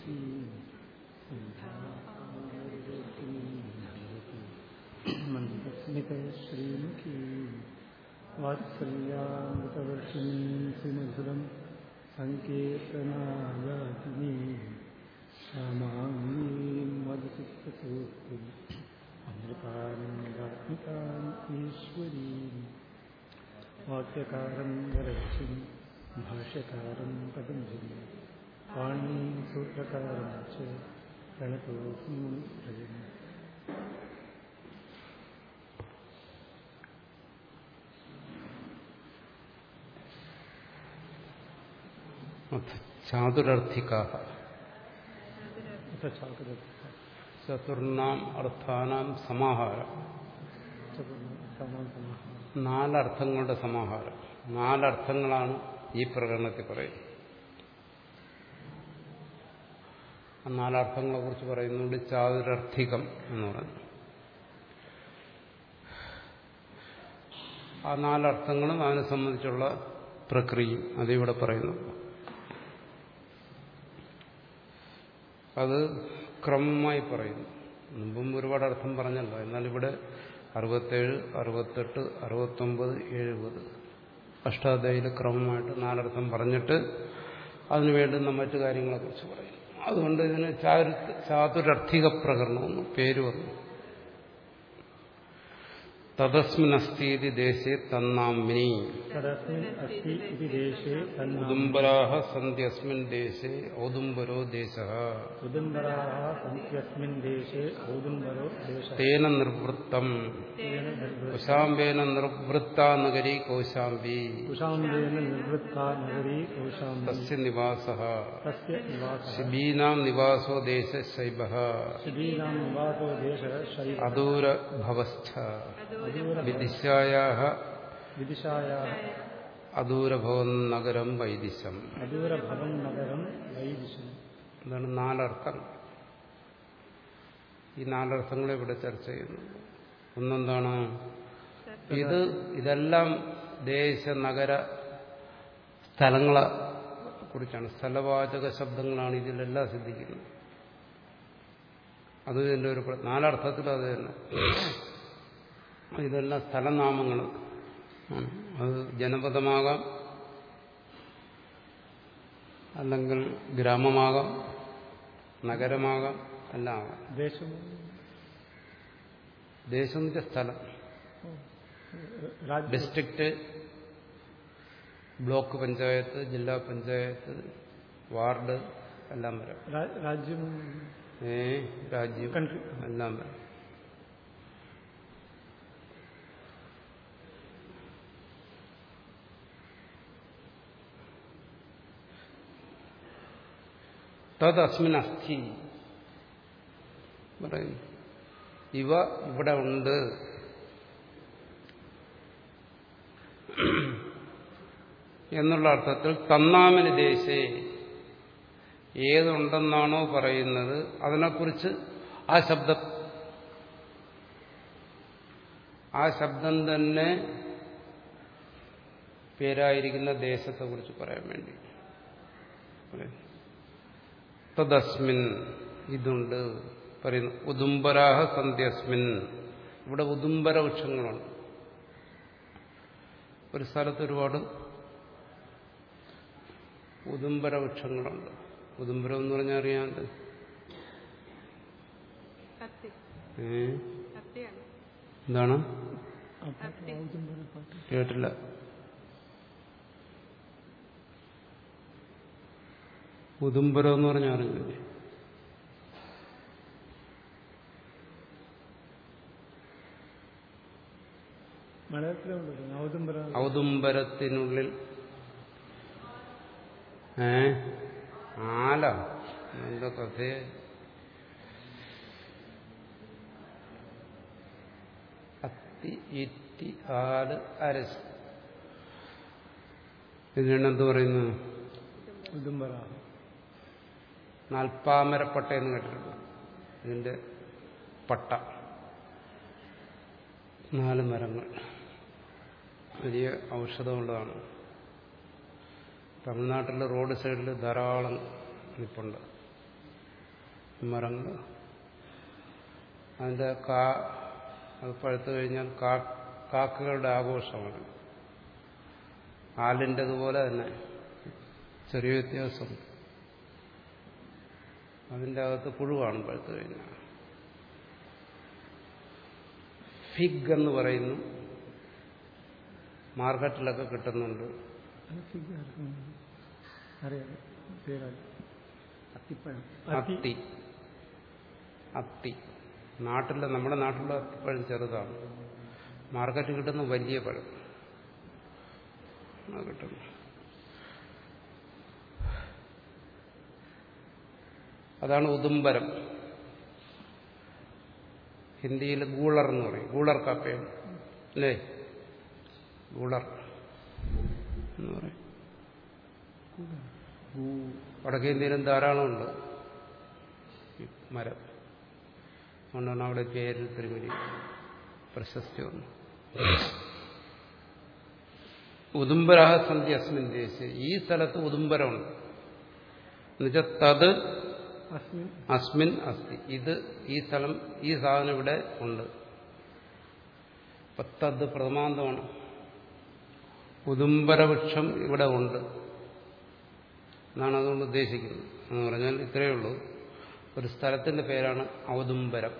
തുളസീ മന്ദസ്മിതശ്രീമുഖീ വാത്സല്യാമൃതവർഷിണീ സുമധുരം സങ്കീർത്തനായാതിനീ ശ്യാമാംഗീം വദസിത്തസൂക്തി അമൃതാനന്ദാത്മികാം ഈശ്വരീം വാക്യകാരം വരക്ഷിം ഭാഷ്യകാരം പതഞ്ജലി പാണീം സൂത്രകാരം ച പ്രണതോസ്മി പ്രജൻ ചാതുരർത്ഥികാ ചാകര ചതുർണാം അർത്ഥാനാം സമാഹാരം സമാൻ സമാഹാരം നാലർത്ഥങ്ങളുടെ സമാഹാരം നാലർത്ഥങ്ങളാണ് ഈ പ്രകടനത്തിൽ പറയുന്നത് ആ നാലർത്ഥങ്ങളെ കുറിച്ച് പറയുന്നുണ്ട് ചാതുരർത്ഥികം എന്ന് പറഞ്ഞു ആ നാലർത്ഥങ്ങളും അതിനെ സംബന്ധിച്ചുള്ള പ്രക്രിയയും അതിവിടെ പറയുന്നു അത് ക്രമമായി പറയുന്നു മുമ്പും ഒരുപാട് അർത്ഥം പറഞ്ഞല്ലോ എന്നാൽ ഇവിടെ അറുപത്തേഴ് അറുപത്തെട്ട് അറുപത്തൊമ്പത് എഴുപത് അഷ്ടാധ്യായിൽ ക്രമമായിട്ട് നാലർത്ഥം പറഞ്ഞിട്ട് അതിനു വേണ്ടുന്ന മറ്റു കാര്യങ്ങളെക്കുറിച്ച് പറയും അതുകൊണ്ട് ഇതിന് ചാരു ചാതുരർത്ഥിക പ്രകരണമെന്ന് പേര് വന്നു തദസ്മിനസ്തീതി ദേശേ തന്നാമിനി തദസ്മിൻ അസ്തി ഇതി ദേശേ തന്നാം ഉദുംബരാഹ സന്ധ്യസ്മിൻ ദേശേ ഔദുംബരോ ദേശ ഉദുംബരാः സന്ത്യസ്മിൻ ദേശേ ഔദുംബരോ ദേശः തേന നിർവൃത്തം തേന നിർവൃ- കുശാംബേന നിർവൃത്താ നഗരി കൗശാംബി കുശാംബേന നിർവൃത്താ നഗരീ കൗശാംബി തസ്യ നിവാസ തസ്യ നിവാസः ശിബീനാം നിവാസോ ദേശ ശൈബ ശിബീനാം നിവാസോ ദേശः ശൈവ അദൂരഭവശ്ച അദൂര വിദിശായാ വിദിശായാः അദൂരഭവൻ നഗരം വൈദിശം അദൂരഭവൻ നഗരം വൈദിശം എന്താണ് നാലർത്ഥം ഈ നാലർത്ഥങ്ങളെ ഇവിടെ ചർച്ച ചെയ്യുന്നു ഒന്നെന്താണ് ഇത് ഇതെല്ലാം ദേശ നഗര സ്ഥലങ്ങളെ കുറിച്ചാണ് സ്ഥലവാചക ശബ്ദങ്ങളാണ് ഇതിലെല്ലാം സിദ്ധിക്കുന്നത് അത് ഇതിൻ്റെ ഒരു പ്ര- നാലർത്ഥത്തിൽ അത് തന്നെ ഇതെല്ലാം സ്ഥലനാമങ്ങൾ ആണ് അത് ജനപദമാകാം അല്ലെങ്കിൽ ഗ്രാമമാകാം നഗരമാകാം എല്ലാം ആകാം ദേശം ദേശം എന്ന് വെച്ചാൽ സ്ഥലം രാജ്യം ഡിസ്ട്രിക്റ്റ് ബ്ലോക്ക് പഞ്ചായത്ത് ജില്ലാ പഞ്ചായത്ത് വാർഡ് എല്ലാം വരാം രാ- രാജ്യം ഏ രാജ്യം കൺട്രി എല്ലാം വരാം തത് അസ്മിൻ അസ്ഥി പറയുന്നു ഇവ ഇവിടെ ഉണ്ട് എന്നുള്ള അർത്ഥത്തിൽ തന്നാമിന് ദേശേ ഏതുണ്ടെന്നാണോ പറയുന്നത് അതിനെക്കുറിച്ച് ആ ശബ്ദം ആ ശബ്ദം തന്നെ പേരായിരിക്കുന്ന ദേശത്തെക്കുറിച്ച് പറയാൻ വേണ്ടി പറയും. തദസ്മിൻ ഇതുണ്ട് പറയുന്നു ഉദുംബരാഹ സന്ധ്യസ്മിൻ ഇവിടെ ഉദുംബര വൃക്ഷങ്ങളുണ്ട് ഒരു സ്ഥലത്ത് ഒരുപാട് ഉദുംബര വൃക്ഷങ്ങളുണ്ട് ഉദുംബരം എന്ന് പറഞ്ഞാൽ അറിയാണ്ട് കത്തി ഏ കത്തിയാണ് എന്താണ് അപ്പൊ ഔദുംബര പാട്ട് കേട്ടില്ല ഉദുംബരം എന്ന് പറഞ്ഞാൽ അറിഞ്ഞില്ലേ മലയാളത്തിലുണ്ട് ഔദുംബര ഔദുംബരത്തിനുള്ളിൽ ഏ ആല എന്താ കഥയെ അത്തി ഇറ്റി ആല് അരസ് ഇതിനെന്ത് പറയുന്നു ഉദുംബര നാൽപ്പാമരപ്പട്ട എന്ന് കേട്ടിട്ടുണ്ട് ഇതിന്റെ പട്ട നാല് മരങ്ങൾ വലിയ ഔഷധമുള്ളതാണ് തമിഴ്നാട്ടിലെ റോഡ് സൈഡിൽ ധാരാളം നിപ്പുണ്ട് മരങ്ങൾ അതിന്റെ കാ അത് പഴുത്തു കഴിഞ്ഞാൽ കാ കാക്കകളുടെ ആഘോഷമാണ് ആലിൻ്റെതുപോലെ തന്നെ ചെറിയ വ്യത്യാസം അതിൻ്റെ അകത്ത് പുഴുവാണ് പഴുത്തു കഴിഞ്ഞാൽ ഫിഗ് എന്ന് പറയുന്നു മാർക്കറ്റിലൊക്കെ കിട്ടുന്നുണ്ട് അത് ഫിഗ് ആർക്കും അറിയാം പേരറിയാം അത്തിപ്പഴം അത്തി അത്തി നാട്ടിലെ നമ്മുടെ നാട്ടിലെ അത്തിപ്പഴം ചെറുതാണ് മാർക്കറ്റ് കിട്ടുന്ന വലിയ പഴം അത് കിട്ടുന്നു അതാണ് ഉദുംബരം ഹിന്ദിയിൽ ഗൂളർ എന്ന് പറയും ഗൂളർ കപ്പയാണ് അല്ലേ ഗൂളർ എന്ന് പറയും വടക്കേ ഇന്ത്യയിലും ധാരാളമുണ്ട് ഈ മരം അതുകൊണ്ടാണ് അവിടെ പേരിൽ തിരുമലി പ്രശസ്തി വന്നു ഉദുംബരാഹ സന്ധി അസ്മിൻ ദേശ് ഈ സ്ഥലത്ത് ഉദുംബരമുണ്ട് എന്നുവെച്ചാൽ തത് അസ്മിൻ അസ്മിൻ അസ്തി ഇത് ഈ സ്ഥലം ഈ സാധനം ഇവിടെ ഉണ്ട് അപ്പൊ തത് പ്രഥമാന്തമാണ് ഉദുംബരവൃക്ഷം ഇവിടെ ഉണ്ട് എന്നാണ് അതുകൊണ്ട് ഉദ്ദേശിക്കുന്നത് എന്ന് പറഞ്ഞാൽ ഇത്രയേ ഉള്ളൂ ഒരു സ്ഥലത്തിന്റെ പേരാണ് ഔദുംബരം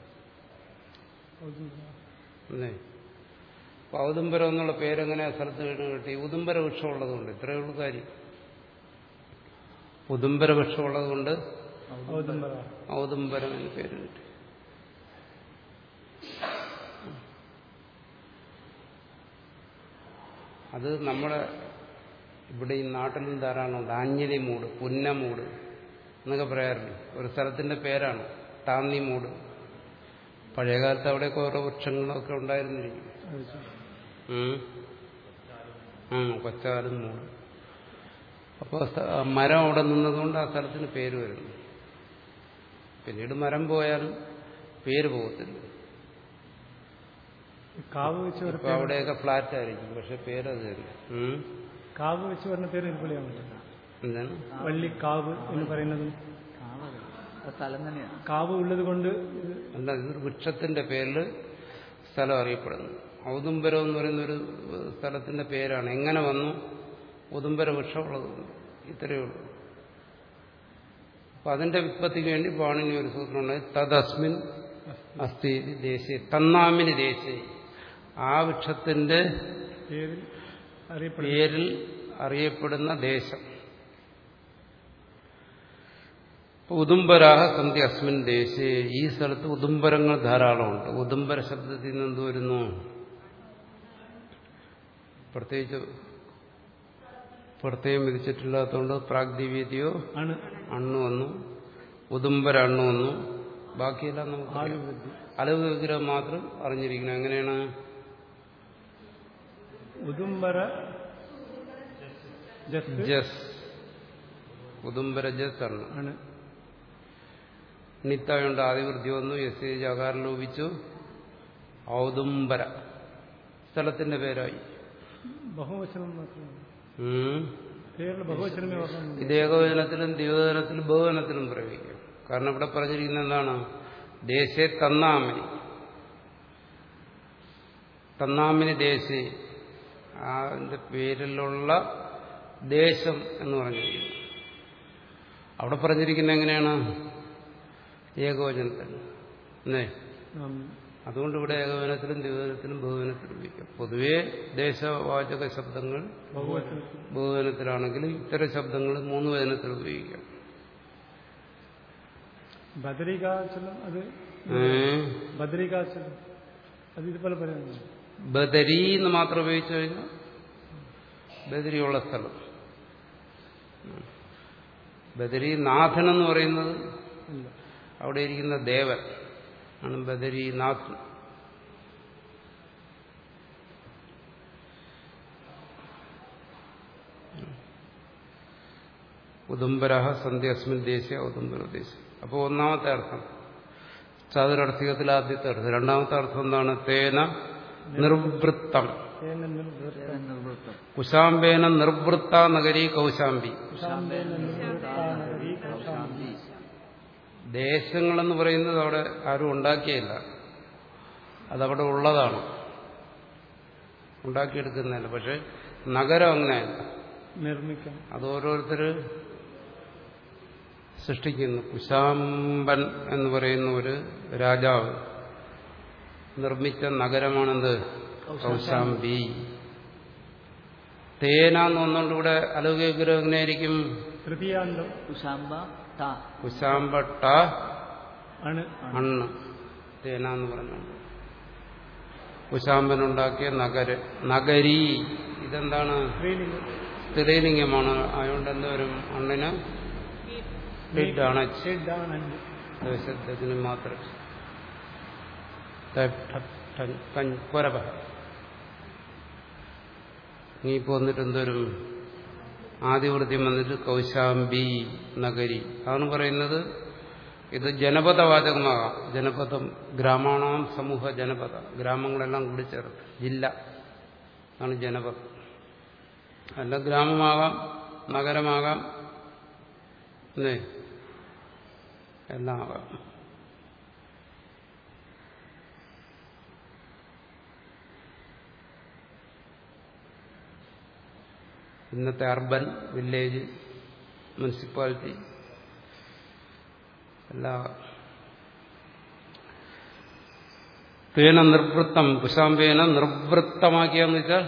അല്ലേ അപ്പൊ ഔദുംബരം എന്നുള്ള പേരെങ്ങനെ ആ സ്ഥലത്ത് വീണ് കിട്ടി ഉദുംബര വൃക്ഷം ഉള്ളതുകൊണ്ട് ഇത്രയേ ഉള്ളൂ കാര്യം ഉദുംബര വൃക്ഷം ഉള്ളതുകൊണ്ട് ഔദുംബര ഔദുംബരം എന്ന് പേര് കിട്ടി അത് നമ്മുടെ ഇവിടെ ഈ നാട്ടിലും ധാരാളമുണ്ട് ആഞ്ഞലി മൂട് പുന്നമൂട് എന്നൊക്കെ പറയാറില്ല ഒരു സ്ഥലത്തിന്റെ പേരാണ് ടാന്നി മൂട് പഴയകാലത്ത് അവിടെയൊക്കെ ഓരോ വൃക്ഷങ്ങളൊക്കെ ഉണ്ടായിരുന്നിരിക്കും അത് ശരി. ഉം. ഉം, കൊച്ചാലും മൂട് അപ്പോൾ മരം അവിടെ നിന്നതുകൊണ്ട് ആ സ്ഥലത്തിന് പേര് വരുന്നു പിന്നീട് മരം പോയാലും പേര് പോകത്തില്ല കാവ് വെച്ച് ഒരു ഇപ്പൊ അവിടെയൊക്കെ ഫ്ലാറ്റ് ആയിരിക്കും പക്ഷെ പേര് അത് തന്നെ ഉം. കാവ് വെച്ച് പറഞ്ഞ പേര് ഇതുപോലെയാണ് പറ്റില്ല എന്താണ് വള്ളിക്കാവ് എന്ന് പറയുന്നത് കാവല് അത് സ്ഥലം തന്നെയാണ് കാവ് ഉള്ളത് കൊണ്ട് ഇത് അല്ല ഇതൊരു വൃക്ഷത്തിന്റെ പേരിൽ സ്ഥലം അറിയപ്പെടുന്നു ഔദുംബരം എന്ന് പറയുന്ന ഒരു സ്ഥലത്തിന്റെ പേരാണ് എങ്ങനെ വന്നു ഉദുംബര വൃക്ഷം ഉള്ളതുകൊണ്ട് ഇത്രയേ ഉള്ളൂ അപ്പൊ അതിന്റെ വിത്പത്തിക്ക് വേണ്ടി പാണിനി ഒരു സൂത്രമുണ്ട് തദസ്മിൻ അസ്ഥി ദേശീയ തന്നാമിനി ദേശീയ ആ വൃക്ഷത്തിന്റെ പേരിൽ അറിയപ്പെടുന്നത് പേരിൽ അറിയപ്പെടുന്ന ദേശം ഉദുംബരാഹ സന്ധി അസ്മിൻ ദേശേ ഈ സ്ഥലത്ത് ഉദുംബരങ്ങൾ ധാരാളമുണ്ട് ഉദുംബര ശബ്ദത്തിൽ നിന്ന് എന്ത് വരുന്നു പ്രത്യേകിച്ച് പ്രത്യേകം വിധിച്ചിട്ടില്ലാത്തതുകൊണ്ട് പ്രാഗ്ദിവ്യതയോ ആണ് അണ്ണു വന്നു ഉദുംബര അണ്ണു വന്നു ബാക്കിയെല്ലാം നമുക്ക് ആലുവൃദ്ധി അലവ് വിഗ്രഹം മാത്രം അറിഞ്ഞിരിക്കണം എങ്ങനെയാണ് ഉദുംബര ജസ് ജസ് ഉദുംബര ജസ് അണ്ണു ആണ് നിത്തായുണ്ട് ആദിവൃത്തി വന്നു എസ് എ ജകാരം ലോപിച്ചു ഔദുംബര സ്ഥലത്തിന്റെ പേരായി ബഹുവചനം മാത്രമാണ് ഉം. പേരിൽ ബഹുവചനമേ പറഞ്ഞു ഇത് ഏകവചനത്തിലും ദ്വിവചനത്തിലും ബഹുവചനത്തിലും പ്രയോഗിക്കും കാരണം ഇവിടെ പറഞ്ഞിരിക്കുന്നത് എന്താണ് ദേശേ തന്നാമിനി തന്നാമിനി ദേശേ അതിന്റെ പേരിലുള്ള ദേശം എന്ന് പറഞ്ഞിരിക്കുന്നു അവിടെ പറഞ്ഞിരിക്കുന്നത് എങ്ങനെയാണ് ഏകവചനത്തിൽ അല്ലേ അതുകൊണ്ട് ഇവിടെ ഏകവചനത്തിലും ദ്വിവചനത്തിലും ബഹുവചനത്തിലും ഉപയോഗിക്കാം പൊതുവേ ദേശവാചക ശബ്ദങ്ങൾ ബഹുവചനത്തിൽ ബഹുവചനത്തിലാണെങ്കിൽ ഇത്തരം ശബ്ദങ്ങൾ മൂന്ന് വചനത്തിൽ ഉപയോഗിക്കാം ബദരികാചലം അത് ഏ? ബദരികാചലം അത് ഇതുപോലെ പറയുന്നു ബദരി എന്ന് മാത്രം ഉപയോഗിച്ചു കഴിഞ്ഞാൽ ബദരിയുള്ള സ്ഥലം ഉം. ബദരി നാഥൻ എന്ന് പറയുന്നത് ഇല്ല അവിടെ ഇരിക്കുന്ന ദേവൻ ആണ് ബദരിനാഥ് ഉദുംബര സന്ധ്യ അസ്മിൻ ദേശീയ ഉദുംബര ദേശീയ അപ്പോൾ ഒന്നാമത്തെ അർത്ഥം ചതുരർത്ഥികത്തിൽ ആദ്യത്തെ അർത്ഥം രണ്ടാമത്തെ അർത്ഥം എന്താണ് തേന നിർവൃത്തം തേന നിർവൃത്ത നിർവൃത്തം കുശാംബേന നിർവൃത്ത നഗരി കൗശാംബി ശാന്തേന നിർവൃത്ത നഗരീ കൗശാംബി. ദേശങ്ങളെന്ന് പറയുന്നത് അവിടെ ആരും ഉണ്ടാക്കിയില്ല അതവിടെ ഉള്ളതാണ് ഉണ്ടാക്കിയെടുക്കുന്നില്ല പക്ഷെ നഗരം അങ്ങനെയല്ല നിർമ്മിക്കാം അത് ഓരോരുത്തർ സൃഷ്ടിക്കുന്നു കുശാമ്പൻ എന്ന് പറയുന്ന ഒരു രാജാവ് നിർമ്മിച്ച നഗരമാണെന്ത് കൗശാംബി തേന എന്ന് വന്നുകൊണ്ട് ഇവിടെ അലൗകിക വിഗ്രഹം എങ്ങനെയായിരിക്കും തൃതീയാന്തം കുശാംബ ത കുശാമ്പട്ട ആണ് അണ്ണ് തേന എന്ന് പറഞ്ഞുകൊണ്ട് കുശാമ്പനുണ്ടാക്കിയ നഗര നഗരി ഇതെന്താണ് സ്ത്രീലിംഗം സ്ത്രീലിംഗമാണ് അതുകൊണ്ട് എന്തോരും അണ്ണിന് ഡിഡാണ് ഷെഡാണ് ശബ്ദത്തിന് മാത്രം കൊരപ നീ ഇപ്പൊ വന്നിട്ട് എന്തോരും ആദിവൃത്യം വന്നിട്ട് കൗശാംബി നഗരി അതാണ് പറയുന്നത് ഇത് ജനപദവാചകമാകാം ജനപദം ഗ്രാമാണാം സമൂഹ ജനപദ ഗ്രാമങ്ങളെല്ലാം കൂടി ചേർത്ത് ജില്ല ആണ് ജനപദം അല്ല ഗ്രാമമാകാം നഗരമാകാം അല്ലേ എല്ലാം ആകാം ഇന്നത്തെ അർബൻ വില്ലേജ് മുനിസിപ്പാലിറ്റി എല്ലാം തേന നിർവൃത്തം കുശാമ്പേന നിർവൃത്തമാക്കിയെന്ന് വെച്ചാൽ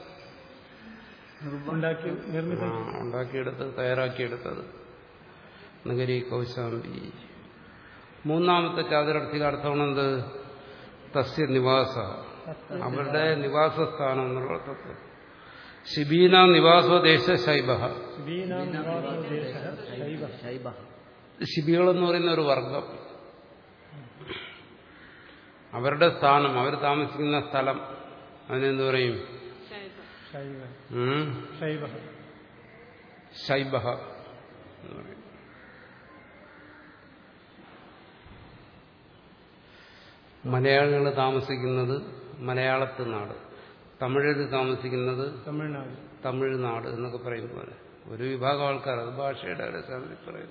ഉണ്ടാക്കി നിർമ്മിതം ആ, ഉണ്ടാക്കിയെടുത്തത് തയ്യാറാക്കിയെടുത്തത് നഗരി കൗശാമ്പി മൂന്നാമത്തെ ചാതുരർത്ഥിക അർത്ഥമാണെന്ത് തസ്യ നിവാസ അവരുടെ നിവാസസ്ഥാനം എന്നുള്ള അർത്ഥത്തിൽ ശിബീന നിവാസദേശ ശൈബ ശിബീനാം നിവാസോദേശ ശൈവ ശൈബ ശിബികളെന്ന് പറയുന്ന ഒരു വർഗം അവരുടെ സ്ഥാനം അവർ താമസിക്കുന്ന സ്ഥലം അതിനെന്ത് പറയും ശൈവ ഉം? ശൈവ ശൈബ എന്ന് പറയും മലയാളികൾ താമസിക്കുന്നത് മലയാളത്ത് നാട് തമിഴർ താമസിക്കുന്നത് തമിഴ്നാട് തമിഴ്നാട് എന്നൊക്കെ പറയുന്ന പോലെ ഒരു വിഭാഗം ആൾക്കാർ അത് ഭാഷയുടെ അടിസ്ഥാനത്തിൽ പറയുന്നു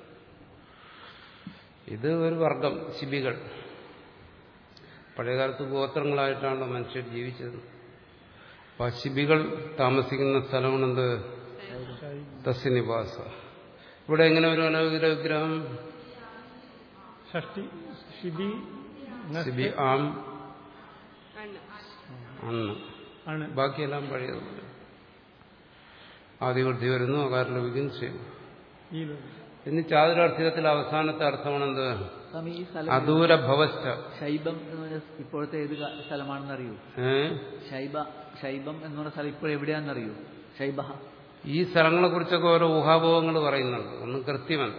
ഇത് ഒരു വർഗം ശിബികൾ പഴയകാലത്ത് ഗോത്രങ്ങളായിട്ടാണല്ലോ മനുഷ്യർ ജീവിച്ചത് അപ്പൊ ആ ശിബികൾ താമസിക്കുന്ന സ്ഥലമാണെന്ത് ശൈവ തസ്യ നിവാസ ഇവിടെ എങ്ങനെ ഒരു അലൗകിക വിഗ്രഹം ഷഷ്ടി ശിബി ശിബി ആം അന്ന് ആണ് ബാക്കിയെല്ലാം പഴയതുപോലെ ആദ്യവൃത്തി വരുന്നു അകാരം ലഭിക്കും ചെയ്യും ഈ ലോകം ഇനി ചാതുരാർത്ഥികത്തിൽ അവസാനത്തെ അർത്ഥമാണെന്ത് സ്വാമി ഈ സ്ഥലം അദൂര ഭവസ്ഥ ശൈബം എന്ന് പറഞ്ഞ ഇപ്പോഴത്തെ ഏത് ക- സ്ഥലമാണെന്ന് അറിയൂ ഏ ശൈബ ശൈബം എന്ന് പറഞ്ഞ സ്ഥലം ഇപ്പോൾ എവിടെയാണെന്ന് അറിയൂ ശൈബ ഈ സ്ഥലങ്ങളെ കുറിച്ചൊക്കെ ഓരോ ഊഹാഭോഗങ്ങൾ പറയുന്നുണ്ട് ഒന്നും കൃത്യമല്ല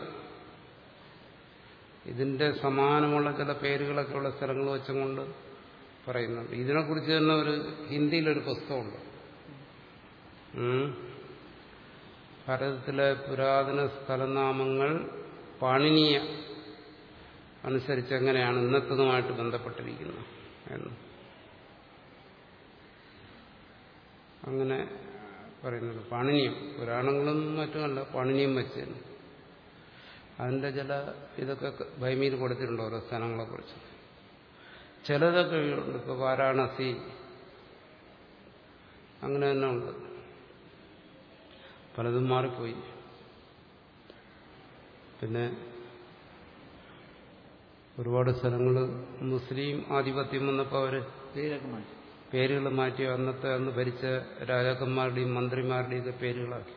ഇതിന്റെ സമാനമുള്ള ചില പേരുകളൊക്കെ ഉള്ള സ്ഥലങ്ങൾ വെച്ചുകൊണ്ട് പറയുന്നുണ്ട് ഇതിനെക്കുറിച്ച് തന്നെ ഒരു ഹിന്ദിയിലൊരു പുസ്തകമുണ്ട് ഉം. ഭാരതത്തിലെ പുരാതന സ്ഥലനാമങ്ങൾ പാണിനീയ അനുസരിച്ച് എങ്ങനെയാണ് ഇന്നത്തതുമായിട്ട് ബന്ധപ്പെട്ടിരിക്കുന്നത് എന്ന് അങ്ങനെ പറയുന്നുണ്ട് പാണിനിയം പുരാണങ്ങളും മറ്റുമല്ല പാണിനിയം വെച്ച് തന്നെ. അതിന്റെ ചില ഇതൊക്കെ ഭൈമിയിൽ കൊടുത്തിട്ടുണ്ട് ഓരോ സ്ഥലങ്ങളെ കുറിച്ച് ചിലതൊക്കെ ഉണ്ട് ഇപ്പൊ വാരാണസി അങ്ങനെ തന്നെ ഉണ്ട് പലതും മാറിപ്പോയി പിന്നെ ഒരുപാട് സ്ഥലങ്ങൾ മുസ്ലിം ആധിപത്യം വന്നപ്പോൾ അവര് പേരൊക്കെ മാറ്റി പേരുകൾ മാറ്റി അന്നത്തെ അന്ന് ഭരിച്ച രാജാക്കന്മാരുടെയും മന്ത്രിമാരുടെയും ഒക്കെ പേരുകളാക്കി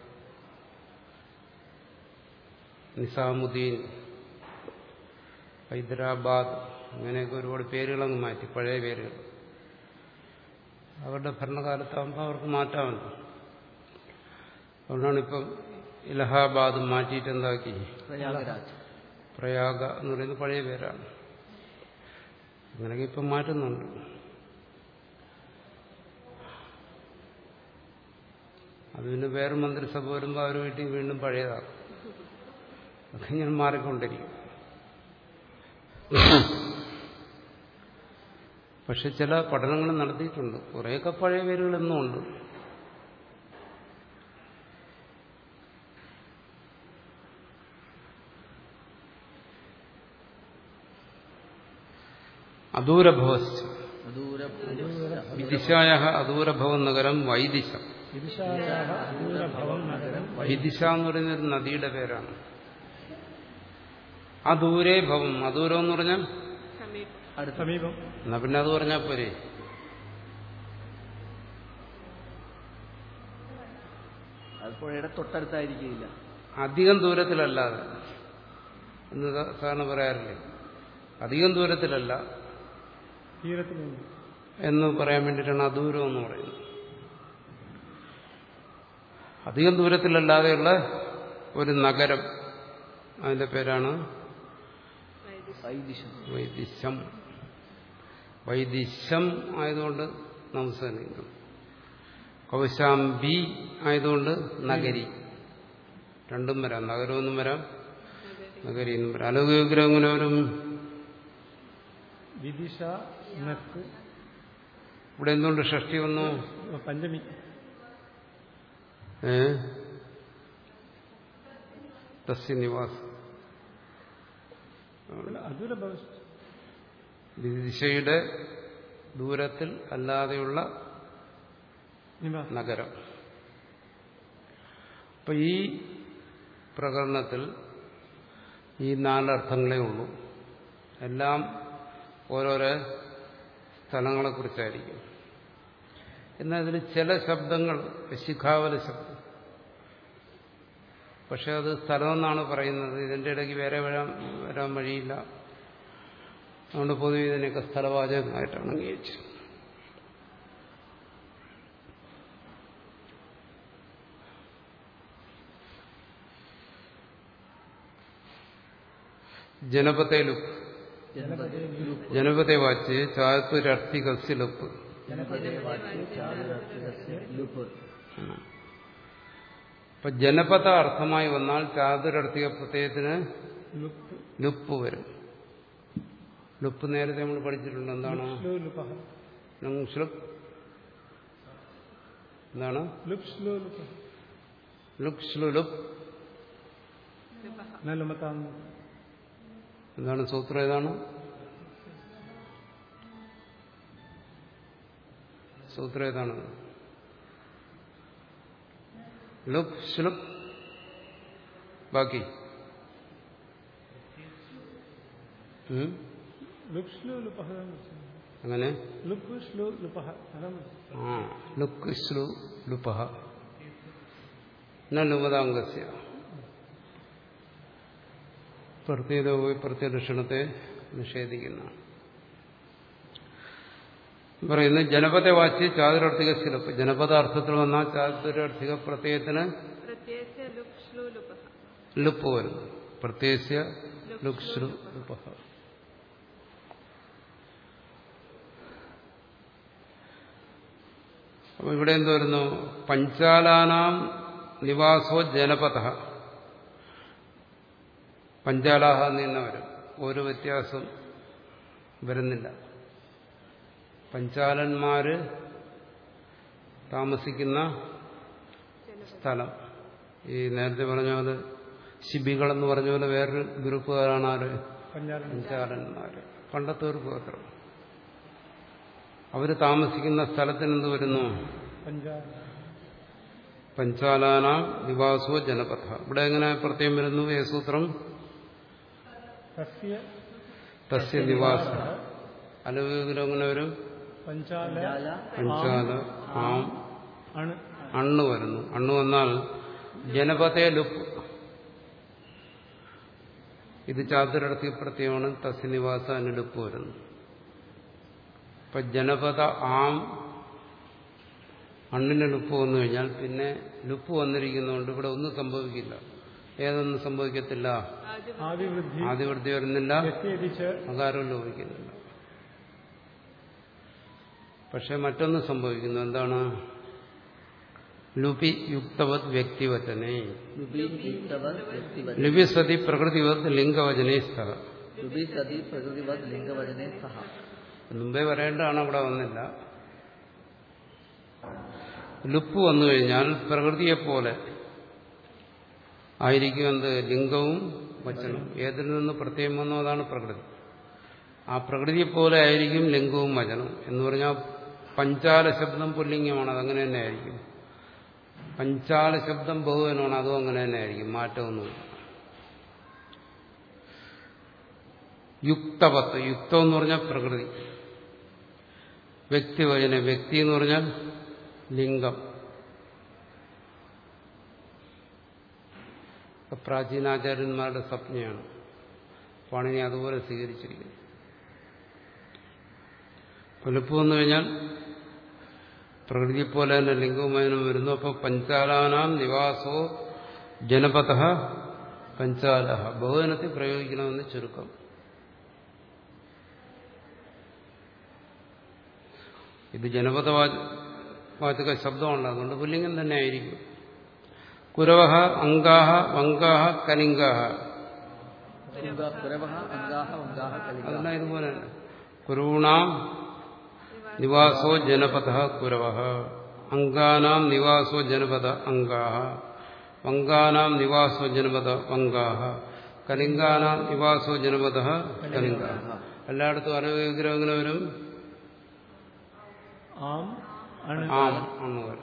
നിസാമുദ്ദീൻ ഹൈദരാബാദ് അങ്ങനെയൊക്കെ ഒരുപാട് പേരുകളങ്ങ് മാറ്റി പഴയ പേരുകൾ അവരുടെ ഭരണകാലത്താകുമ്പോൾ അവർക്ക് മാറ്റാമല്ലോ അതുകൊണ്ടാണ് ഇപ്പം ഇലഹാബാദ് മാറ്റിയിട്ട് എന്താക്കി പ്രയാഗരാജ് പ്രയാഗ എന്ന് പറയുന്നത് പഴയ പേരാണ് അങ്ങനെയൊക്കെ ഇപ്പം മാറ്റുന്നുണ്ട് അത് പിന്നെ വേറെ മന്ത്രിസഭ വരുമ്പോൾ അവർ വീട്ടിൽ വീണ്ടും പഴയതാക്കും അതൊക്കെ ഇങ്ങനെ മാറിക്കൊണ്ടിരിക്കും പക്ഷെ ചില പഠനങ്ങൾ നടത്തിയിട്ടുണ്ട് കുറേയൊക്കെ പഴയ പേരുകൾ ഇന്നും ഉണ്ട് അദൂരഭവസ് അദൂര വിദിശായ അദൂരഭവം നഗരം വൈദിശം വിദിശായാഹ അദൂരഭവം നഗരം വിദിശ എന്ന് പറയുന്ന ഒരു നദിയുടെ പേരാണ് അദൂരേ ഭവം അദൂരം എന്ന് പറഞ്ഞാൽ അടുത്ത സമീപം എന്നാ പിന്നെ അത് പറഞ്ഞാൽ പോരെ അത് പുഴയുടെ തൊട്ടടുത്തായിരിക്കില്ല അധികം ദൂരത്തിലല്ലാതെ എന്ന് സാ- സാറിന് പറയാറില്ലേ അധികം ദൂരത്തിലല്ല തീരത്തിലുണ്ട് എന്ന് പറയാൻ വേണ്ടിയിട്ടാണ് അദൂരം എന്ന് പറയുന്നത് അധികം ദൂരത്തിലല്ലാതെയുള്ള ഒരു നഗരം അതിന്റെ പേരാണ് വൈദിശം വൈദിശം വൈദിശം ആയതുകൊണ്ട് നംസലിംഗം കൗശാംബി ആയതുകൊണ്ട് നഗരി രണ്ടും വരാം നഗരമൊന്നും വരാം നഗരി എന്നും വരാം അലൗകികം എങ്ങനെ വരും വിദിശ നക്ക് ഇവിടെ എന്തുകൊണ്ട് ഷഷ്ടി വന്നു പഞ്ചമി ഏ തസ്യ നിവാസം അദൂരഭവ ദിശയുടെ ദൂരത്തിൽ അല്ലാതെയുള്ള നിവാസം നഗരം അപ്പൊ ഈ പ്രകരണത്തിൽ ഈ നാലർത്ഥങ്ങളേ ഉള്ളൂ എല്ലാം ഓരോരോ സ്ഥലങ്ങളെക്കുറിച്ചായിരിക്കും എന്നാൽ ഇതിൽ ചില ശബ്ദങ്ങൾ ശിഖാവല ശബ്ദം പക്ഷെ അത് സ്ഥലമെന്നാണ് പറയുന്നത് ഇതിൻ്റെ ഇടയ്ക്ക് വേറെ വരാൻ വരാൻ വഴിയില്ല അതുകൊണ്ട് പൊതുവെ ഇതിനെയൊക്കെ സ്ഥലവാചകമായിട്ടാണ് അംഗീകരിച്ചത് ജനപത്തെ ലുപ്പ് ജനപദേ ലുപ് ജനപതെ വാച്ച് ചാത്തുരർത്ഥികസ്യ ലുപ്പ് ജനപദേ വാച്യ ചാതുരാത്രികസ്യ ലുപ് ഇപ്പൊ ജനപദ അർത്ഥമായി വന്നാൽ ചാതുരർത്ഥിക പ്രത്യയത്തിന് ലുപ് ലുപ്പ് വരും ലുപ്പ് നേരത്തെ നമ്മൾ പഠിച്ചിട്ടുണ്ട് എന്താണ് ശ്ലോ ലുപഹ ലുപ് എന്താണ് ലുപ് ശ്ലോ ലുപഹ ലുപ് ശ്ലുലുപ് നലുമതാന്ന് എന്താണ് സൂത്രം ഏതാണ് സൂത്രം ഏതാണ് ലുപ് ശ്ലുപ് ബാക്കി ഉം? ലുപ് ശ്ലോ ലുപഹ അങ്ങനെ ലുപ് ശ്ലോ ലുപഹ അതാണ് ആ ലുക് ശ്ലു ലുപഹ ന ലുപതാംഗസ്യ പ്രത്യേക പ്രത്യലക്ഷണത്തെ നിഷേധിക്കുന്ന പറയുന്നത് ജനപദ വാച്യ ചാതുരർത്ഥിക ശിലപ്പ് ജനപദ അർത്ഥത്തിൽ വന്നാൽ ചാതുരർത്ഥിക പ്രത്യയത്തിന് प्रत्ययस्य लुक् श्लू लुपः ലുപ്പ് വരുന്നു പ്രത്യേകിച്ച് ലുക്ശ്ലു ലുപഹ അപ്പൊ ഇവിടെ എന്ത് വരുന്നു പഞ്ചാലാനാം നിവാസോ ജനപഥ പഞ്ചാലാഹ എന്ന് തന്നെ വരും ഒരു വ്യത്യാസം വരുന്നില്ല പഞ്ചാലന്മാര് താമസിക്കുന്ന സ്ഥലം ഈ നേരത്തെ പറഞ്ഞ പോലെ ശിബികളെന്ന് പറഞ്ഞ പോലെ വേറൊരു ഗ്രൂപ്പുകാരാണ് ആര് പഞ്ചാരം പഞ്ചാലന്മാര് പണ്ടത്തെ ഒരു ഗോത്രം അവര് താമസിക്കുന്ന സ്ഥലത്തിന് എന്ത് വരുന്നു പഞ്ചാര പഞ്ചാലാനാം നിവാസോ ജനപഥ ഇവിടെ എങ്ങനെ പ്രത്യേകം വരുന്നു ഏ സൂത്രം തസ്യ തസ്യ നിവാസ അലൗകികം എങ്ങനെ വരും പഞ്ചാല ജാല പഞ്ചാല ആം അണ് അണ്ണ് വരുന്നു അണ്ണ് വന്നാൽ ജനപതേ ലുപ്പ് ഇത് ചാതുരടത്തി പ്രത്യയമാണ് തസ്യ നിവാസ അനുലുപ്പ് വരുന്നു ഇപ്പൊ ജനപദ ആം അണ്ണിന് ലുപ്പ് വന്നു കഴിഞ്ഞാൽ പിന്നെ ലുപ്പ് വന്നിരിക്കുന്നതുകൊണ്ട് ഇവിടെ ഒന്നും സംഭവിക്കില്ല ഏതൊന്നും സംഭവിക്കത്തില്ല ആദിവൃദ്ധി ആദിവൃത്തി വരുന്നില്ല വ്യത്യതിച്ച് അകാരം ലോപിക്കുന്നില്ല പക്ഷെ മറ്റൊന്ന് സംഭവിക്കുന്നു എന്താണ് ലുപി യുക്തവത് വ്യക്തിവചനെ ലുബി യുക്തവത് വ്യക്തിവത് ലിപി സതി പ്രകൃതിവത് ലിംഗവചനേ സ്ഥ ലുബി സതി പ്രകൃതിവത് ലിംഗവചനെ സഹ മുമ്പേ വരേണ്ടതാണ് അവിടെ വന്നില്ല ലുപ്പ് വന്നു കഴിഞ്ഞാൽ പ്രകൃതിയെപ്പോലെ ആയിരിക്കും എന്ത് ലിംഗവും വചനവും ഏതിൽ നിന്ന് പ്രത്യേകം വന്നോ അതാണ് പ്രകൃതി ആ പ്രകൃതിയെ പോലെ ആയിരിക്കും ലിംഗവും വചനവും എന്ന് പറഞ്ഞാൽ പഞ്ചാല ശബ്ദം പുല്ലിംഗമാണ് അതങ്ങനെ തന്നെ ആയിരിക്കും പഞ്ചാല ശബ്ദം ബഹുവനമാണ് അതും അങ്ങനെ തന്നെ ആയിരിക്കും മാറ്റമൊന്നുമില്ല യുക്തവത്ത് യുക്തം എന്ന് പറഞ്ഞാൽ പ്രകൃതി വ്യക്തിവചന വ്യക്തി എന്ന് പറഞ്ഞാൽ ലിംഗം പ്രാചീനാചാര്യന്മാരുടെ സ്വപ്നയാണ് പാണിനി അതുപോലെ സ്വീകരിച്ചിരിക്കുന്നു വലുപ്പം വന്നു കഴിഞ്ഞാൽ പ്രകൃതിയെ പോലെ തന്നെ ലിംഗവുമായനും വരുന്നു അപ്പോൾ പഞ്ചാലാനാം നിവാസോ ജനപഥ പഞ്ചാല ബഹുജനത്തിൽ പ്രയോഗിക്കണമെന്ന് ചുരുക്കം ഇത് ജനപദ വാചക ശബ്ദമുണ്ട് അതുകൊണ്ട് പുല്ലിംഗം തന്നെ ആയിരിക്കും കുരവഹ അങ്കാഹ വങ്കാഹ കലിംഗാഹ കുരവഹ അങ്കാഹ വങ്കാഹ കലിക അതെല്ലാം ഇതുപോലെ തന്നെ കുരൂണാം നിവാസോ ജനപദ കുരവഹ അങ്കാനാം നിവാസോ ജനപദ അങ്കാഹ വങ്കാനാം നിവാസോ ജനപദ വങ്കാഹ കലിംഗാനാം നിവാസോ ജനപദ കലിംഗാഹ എല്ലായിടത്തും അനവിഗ്രഹം എങ്ങനെ വരും ആം അണ് ആം എന്ന് വരും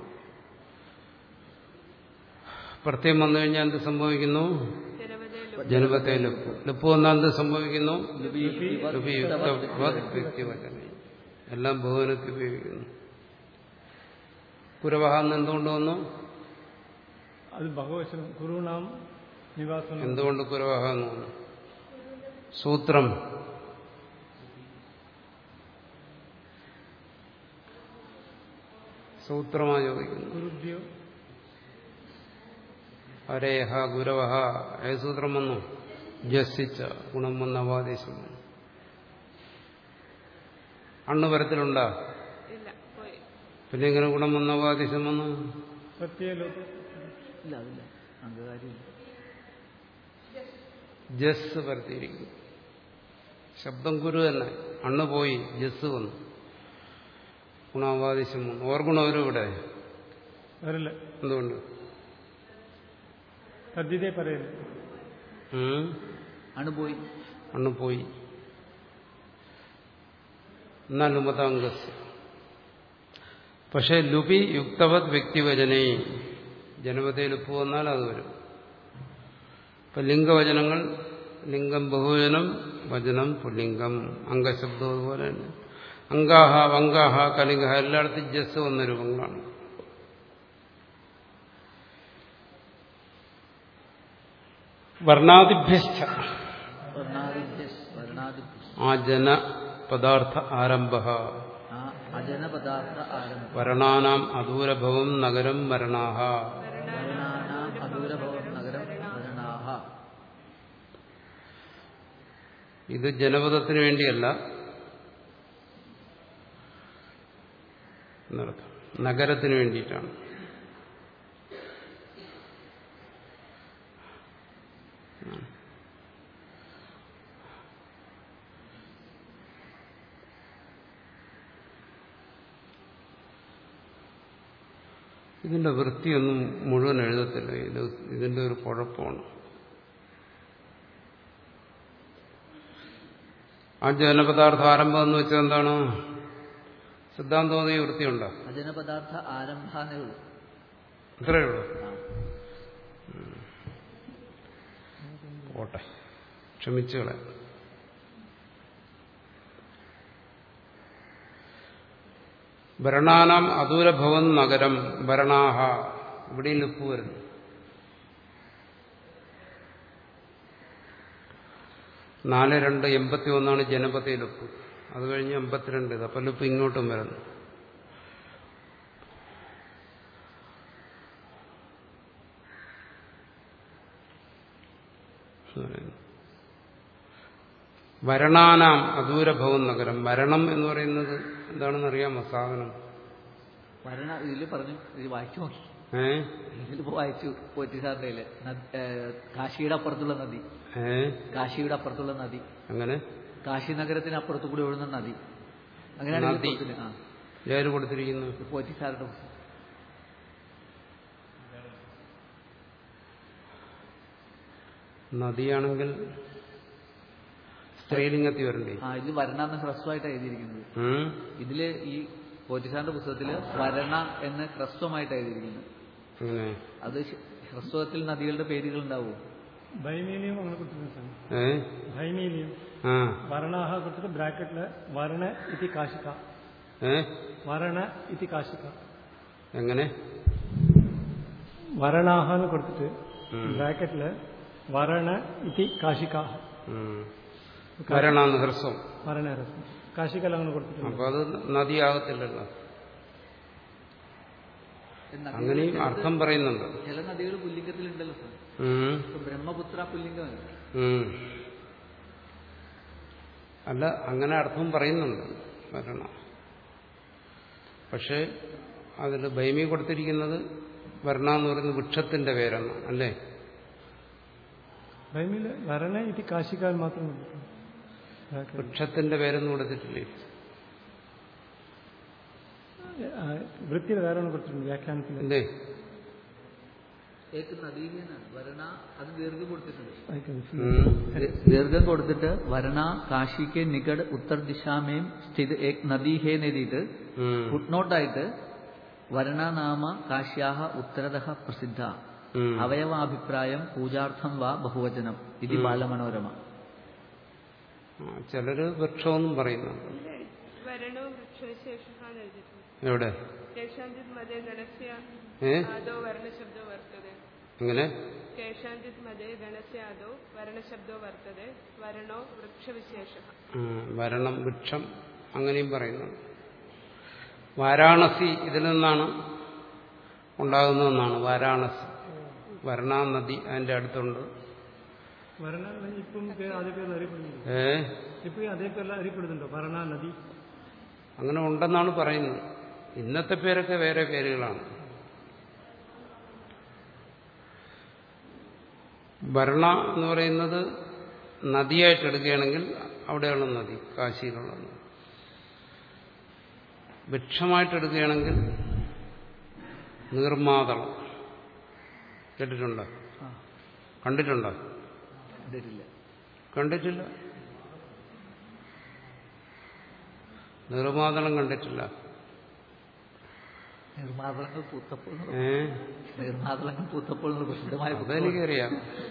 പ്രത്യേകം വന്നു കഴിഞ്ഞാൽ എന്ത് സംഭവിക്കുന്നു ജനപദേ ജനപത്തെ ലുപ്പ് ലുപ്പ് വന്നാൽ എന്ത് സംഭവിക്കുന്നു ലുപി ലുപി യുക്തവത് വ്യക്തിവചനം എല്ലാം ബഹുവനത്തിൽ ഉപയോഗിക്കുന്നു കുരവഹ എന്ന് എന്തുകൊണ്ട് വന്നു അത് ഭഗവശനം കുരുണാം നിവാസം എന്തുകൊണ്ട് കുരവഹ എന്ന് വന്നു സൂത്രം സൂത്രമായി ചോദിക്കുന്നു കുരുഭ്യോ ഹരേഹ ഗുരവഹ ഏ സൂത്രം വന്നു ജസ്സിച്ച ഗുണം വന്ന അവാദേശം വന്നു അണ്ണ് പരത്തിലുണ്ടാ ഇല്ല പോയി പിന്നെ ഇങ്ങനെ ഗുണം വന്ന അവാദേശം വന്നു പ്രത്യേക ഇല്ല അതില്ല അംഗകാരിയില്ല ജസ് പരത്തിയിരിക്കുന്നു ശബ്ദം കുരു തന്നെ അണ്ണ് പോയി ജസ് വന്നു ഗുണാവാദേശം വന്നു ഓർഗുണം ഒരു ഇവിടെ വരില്ല എന്തുകൊണ്ട് തദ്ധിതേ പറയല് ഉം? അണുപോയി അണ്ണ് പോയി എന്നാൽ ലുമതാംഗസ് പക്ഷെ ലുപി യുക്തവത് വ്യക്തിവചനേ ജനപതയിൽ ഉപ്പ് വന്നാൽ അത് വരും ഇപ്പൊ ലിംഗവചനങ്ങൾ ലിംഗം ബഹുവചനം വചനം പുല്ലിംഗം അംഗശബ്ദം അതുപോലെ തന്നെ അങ്കാഹ വങ്കാഹ കലിംഗ എല്ലായിടത്തും ജസ് വന്ന രൂപങ്ങളാണ് വർണ്ണാദിഭ്യസ്ഥ വർണ്ണാദിഭ്യസ് വർണ്ണാദിഭ്യസ് ആ ജന പദാർത്ഥ ആരംഭ ആ അജനപദാർത്ഥ ആരംഭം വരണാനാം അദൂരഭവം നഗരം മരണാഹ വർണ്ണാനാം അദൂരഭവം നഗരം വരണാഹ ഇത് ജനപദത്തിന് വേണ്ടിയല്ല എന്നർത്ഥം നഗരത്തിന് വേണ്ടിയിട്ടാണ് ഇതിന്റെ വൃത്തിയൊന്നും മുഴുവൻ എഴുതത്തില്ല ഇത് ഇതിന്റെ ഒരു കുഴപ്പമാണ് ആ ജനപദാർത്ഥ ആരംഭം എന്ന് വെച്ചാൽ എന്താണ് സിദ്ധാന്തോദയ വൃത്തിയുണ്ടോ അജനപദാർത്ഥ ആരംഭാനേ ഉള്ളൂ ഇത്രയേ ഉള്ളൂ ആ. പോട്ടെ ക്ഷമിച്ചുകളെ ഭരണാനാം അദൂരഭവൻ നഗരം ഭരണാഹ ഇവിടെയും ലുപ്പ് വരുന്നു നാല് രണ്ട് എൺപത്തി ഒന്നാണ് ജനപതി ലുപ്പ് അത് കഴിഞ്ഞ് എൺപത്തിരണ്ട് ഇത് അപ്പം ലുപ്പ് ഇങ്ങോട്ടും വരുന്നു വരണാനാം അദൂരഭവൻ നഗരം വരണം എന്ന് പറയുന്നത് എന്താണെന്ന് അറിയാമോ സാധനം വരണ ഇതിൽ പറഞ്ഞു ഇത് വായിച്ചു നോക്കി ഏ ഇതിലിപ്പോ വായിച്ചു പോറ്റി സാറിന്റെ കയ്യില്. നദ്- ഏ, കാശിയുടെ അപ്പുറത്തുള്ള നദി ഏ കാശിയുടെ അപ്പുറത്തുള്ള നദി അങ്ങനെ കാശി നഗരത്തിന് അപ്പുറത്തു കൂടി ഒഴുകുന്ന നദി അങ്ങനെയാണ് ഇതിൽ നദി. കൊടുത്തില്ലേ? ആ ഏര് കൊടുത്തിരിക്കുന്നു ഇത് പോറ്റി സാറിന്റെ പുസ്തകം. നദിയാണെങ്കിൽ സ്ത്രീലിംഗത്തിൽ വരണ്ടേ ആ ഇത് വരണ എന്ന് ഹ്രസ്വമായിട്ട് എഴുതിയിരിക്കുന്നത് ഉം? ഇതില് ഈ പോറ്റിസാറിന്റെ പുസ്തകത്തില് വരണ എന്ന് ഹ്രസ്വമായിട്ട് എഴുതിയിരിക്കുന്നത് അങ്ങനെ അത് ശ- ഹ്രസ്വത്തിൽ നദികളുടെ പേരുകൾ ഉണ്ടാവും ഭൈമീനിയം അങ്ങനെ കൊടുത്തിട്ടുണ്ട് സ്വാമി ഏ ഭൈമീനിയം ആ വർണ്ണാഹ കൊടുത്തിട്ട് ബ്രാക്കറ്റില് വർണ്ണ ഇതി കാശിക ഏ വർണ്ണ ഇതി കാശിക എങ്ങനെ വരണാഹ എന്ന് കൊടുത്തിട്ട് ഉം. ബ്രാക്കറ്റില് വരണ ഇതി കാശിക ഉം. വരണാന്ന് ഹ്രസ്വം വരണരസം കാശികൽ അങ്ങനെ കൊടുത്തിട്ടുണ്ട് അപ്പൊ അത് നദിയാകത്തില്ലല്ലോ നദികൾ അങ്ങനെയും ചിലത് അർത്ഥം പറയുന്നുണ്ട് ചില നദികൾ പുല്ലിംഗത്തിലുണ്ടല്ലോ സാർ ഉം. ഇപ്പൊ ബ്രഹ്മപുത്ര പുല്ലിംഗമല്ല ഉം. അല്ല അങ്ങനെ അർത്ഥം പറയുന്നുണ്ട് വരണ പക്ഷേ അതിൽ ഭൈമി കൊടുത്തിരിക്കുന്നത് വരണ എന്ന് പറയുന്ന വൃക്ഷത്തിന്റെ പേരാണ് അല്ലേ ഭൈമില് വരണ ഇതി കാശികാൽ മാത്രം കൊടുത്തിട്ടുണ്ട് ബ്രാക്കറ്റിൽ. വൃക്ഷത്തിന്റെ പേരൊന്നും കൊടുത്തിട്ടില്ലേ ആ, വൃത്തിയിൽ വേറെ ഒന്ന് കൊടുത്തിട്ടുണ്ട് വ്യാഖ്യാനത്തിൽ അല്ലേ ഏക്ക് നദീഹേനാണ് വരണ അത് ദീർഘം കൊടുത്തിട്ടുണ്ട് ഉം. ദീർഘം കൊടുത്തിട്ട് വരണ കാശിക്ക് നികട് ഉത്തർ ദിശാമേം സ്ഥിത് ഏക് നദീ ഹേ എന്ന് എഴുതിയിട്ട് ഉം. ഫുട്നോട്ടായിട്ട് വരണ നാമ കാശ്യാഹ ഉത്തരതഃ പ്രസിദ്ധ ഉം. അവയവാഭിപ്രായം പൂജാർത്ഥം വാ ബഹുവചനം ഇത് ബാലമനോരമ ആ, ചിലര് വൃക്ഷമെന്നും പറയുന്നുണ്ട് വരണോ വൃക്ഷവിശേഷ എന്ന് എഴുതിയിട്ടുണ്ട് എവിടെ കേശാഞ്ചിത് മതേ ഗണസ്യ ഏ ആദോ വർണ്ണശബ്ദോ വർത്തതെ എങ്ങനെ കേശാഞ്ചിത് മതേ ഗണസ്യ ആദോ വർണ്ണശബ്ദോ വർത്തതെ വരണോ വൃക്ഷവിശേഷ ഉം, വരണം വൃക്ഷം അങ്ങനെയും പറയുന്നുണ്ട് വാരാണസി ഇതിൽ നിന്നാണ് ഉണ്ടാകുന്നതെന്നാണ് വാരാണസി വരണ നദി അതിന്റെ അടുത്തുണ്ട് വരണ നദി ഇപ്പം പേര് അതേ പേരിൽ അറിയപ്പെടുന്നുണ്ട് ഏ ഇപ്പൊ ഈ അതേ പേരിൽ അറിയപ്പെടുന്നുണ്ടോ വരണ നദി അങ്ങനെ ഉണ്ടെന്നാണ് പറയുന്നത് ഇന്നത്തെ പേരൊക്കെ വേറെ പേരുകളാണ് ഭരണ എന്ന് പറയുന്നത് നദിയായിട്ട് എടുക്കുകയാണെങ്കിൽ അവിടെയുള്ള നദി കാശിയിലുള്ള നദി വൃക്ഷമായിട്ട് എടുക്കുകയാണെങ്കിൽ നീർമാതളം കേട്ടിട്ടുണ്ടോ ആ, കണ്ടിട്ടുണ്ടോ കണ്ടിട്ടില്ല കണ്ടിട്ടില്ല നീർമാതളം കണ്ടിട്ടില്ല നിർമാതളങ്ങൾ പൂത്തപ്പോൾ എന്ന് ഏ നിർമാതളങ്ങൾ പൂത്തപ്പോൾ എന്ന് പ്രസിദ്ധമായ പുസ്തകം. അതെനിക്കറിയാം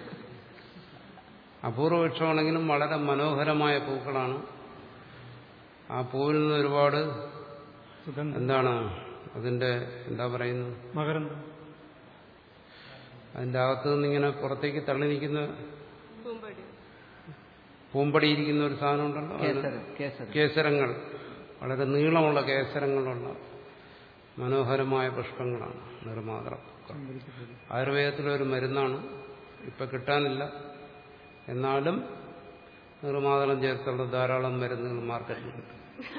അപൂർവ വൃക്ഷമാണെങ്കിലും വളരെ മനോഹരമായ പൂക്കളാണ് ആ പൂവിൽ നിന്ന് ഒരുപാട് സുഗന്ധം എന്താണ് അതിന്റെ എന്താ പറയുന്നത് മകരന്തം അതിന്റെ അകത്ത് നിന്നിങ്ങനെ പുറത്തേക്ക് തള്ളി നിൽക്കുന്ന പൂമ്പടി പൂമ്പടിയിരിക്കുന്ന ഒരു സാധനം ഉണ്ടല്ലോ അതിന് കേസരം കേസരം കേസരങ്ങൾ വളരെ നീളമുള്ള കേസരങ്ങളുള്ള മനോഹരമായ പുഷ്പങ്ങളാണ് നിർമാതളം ആയുർവേദത്തിലെ ഒരു മരുന്നാണ് ഇപ്പൊ കിട്ടാനില്ല എന്നാലും നിർമാതളം ചേർത്തുള്ള ധാരാളം മരുന്നുകൾ മാർക്കറ്റിൽ കിട്ടും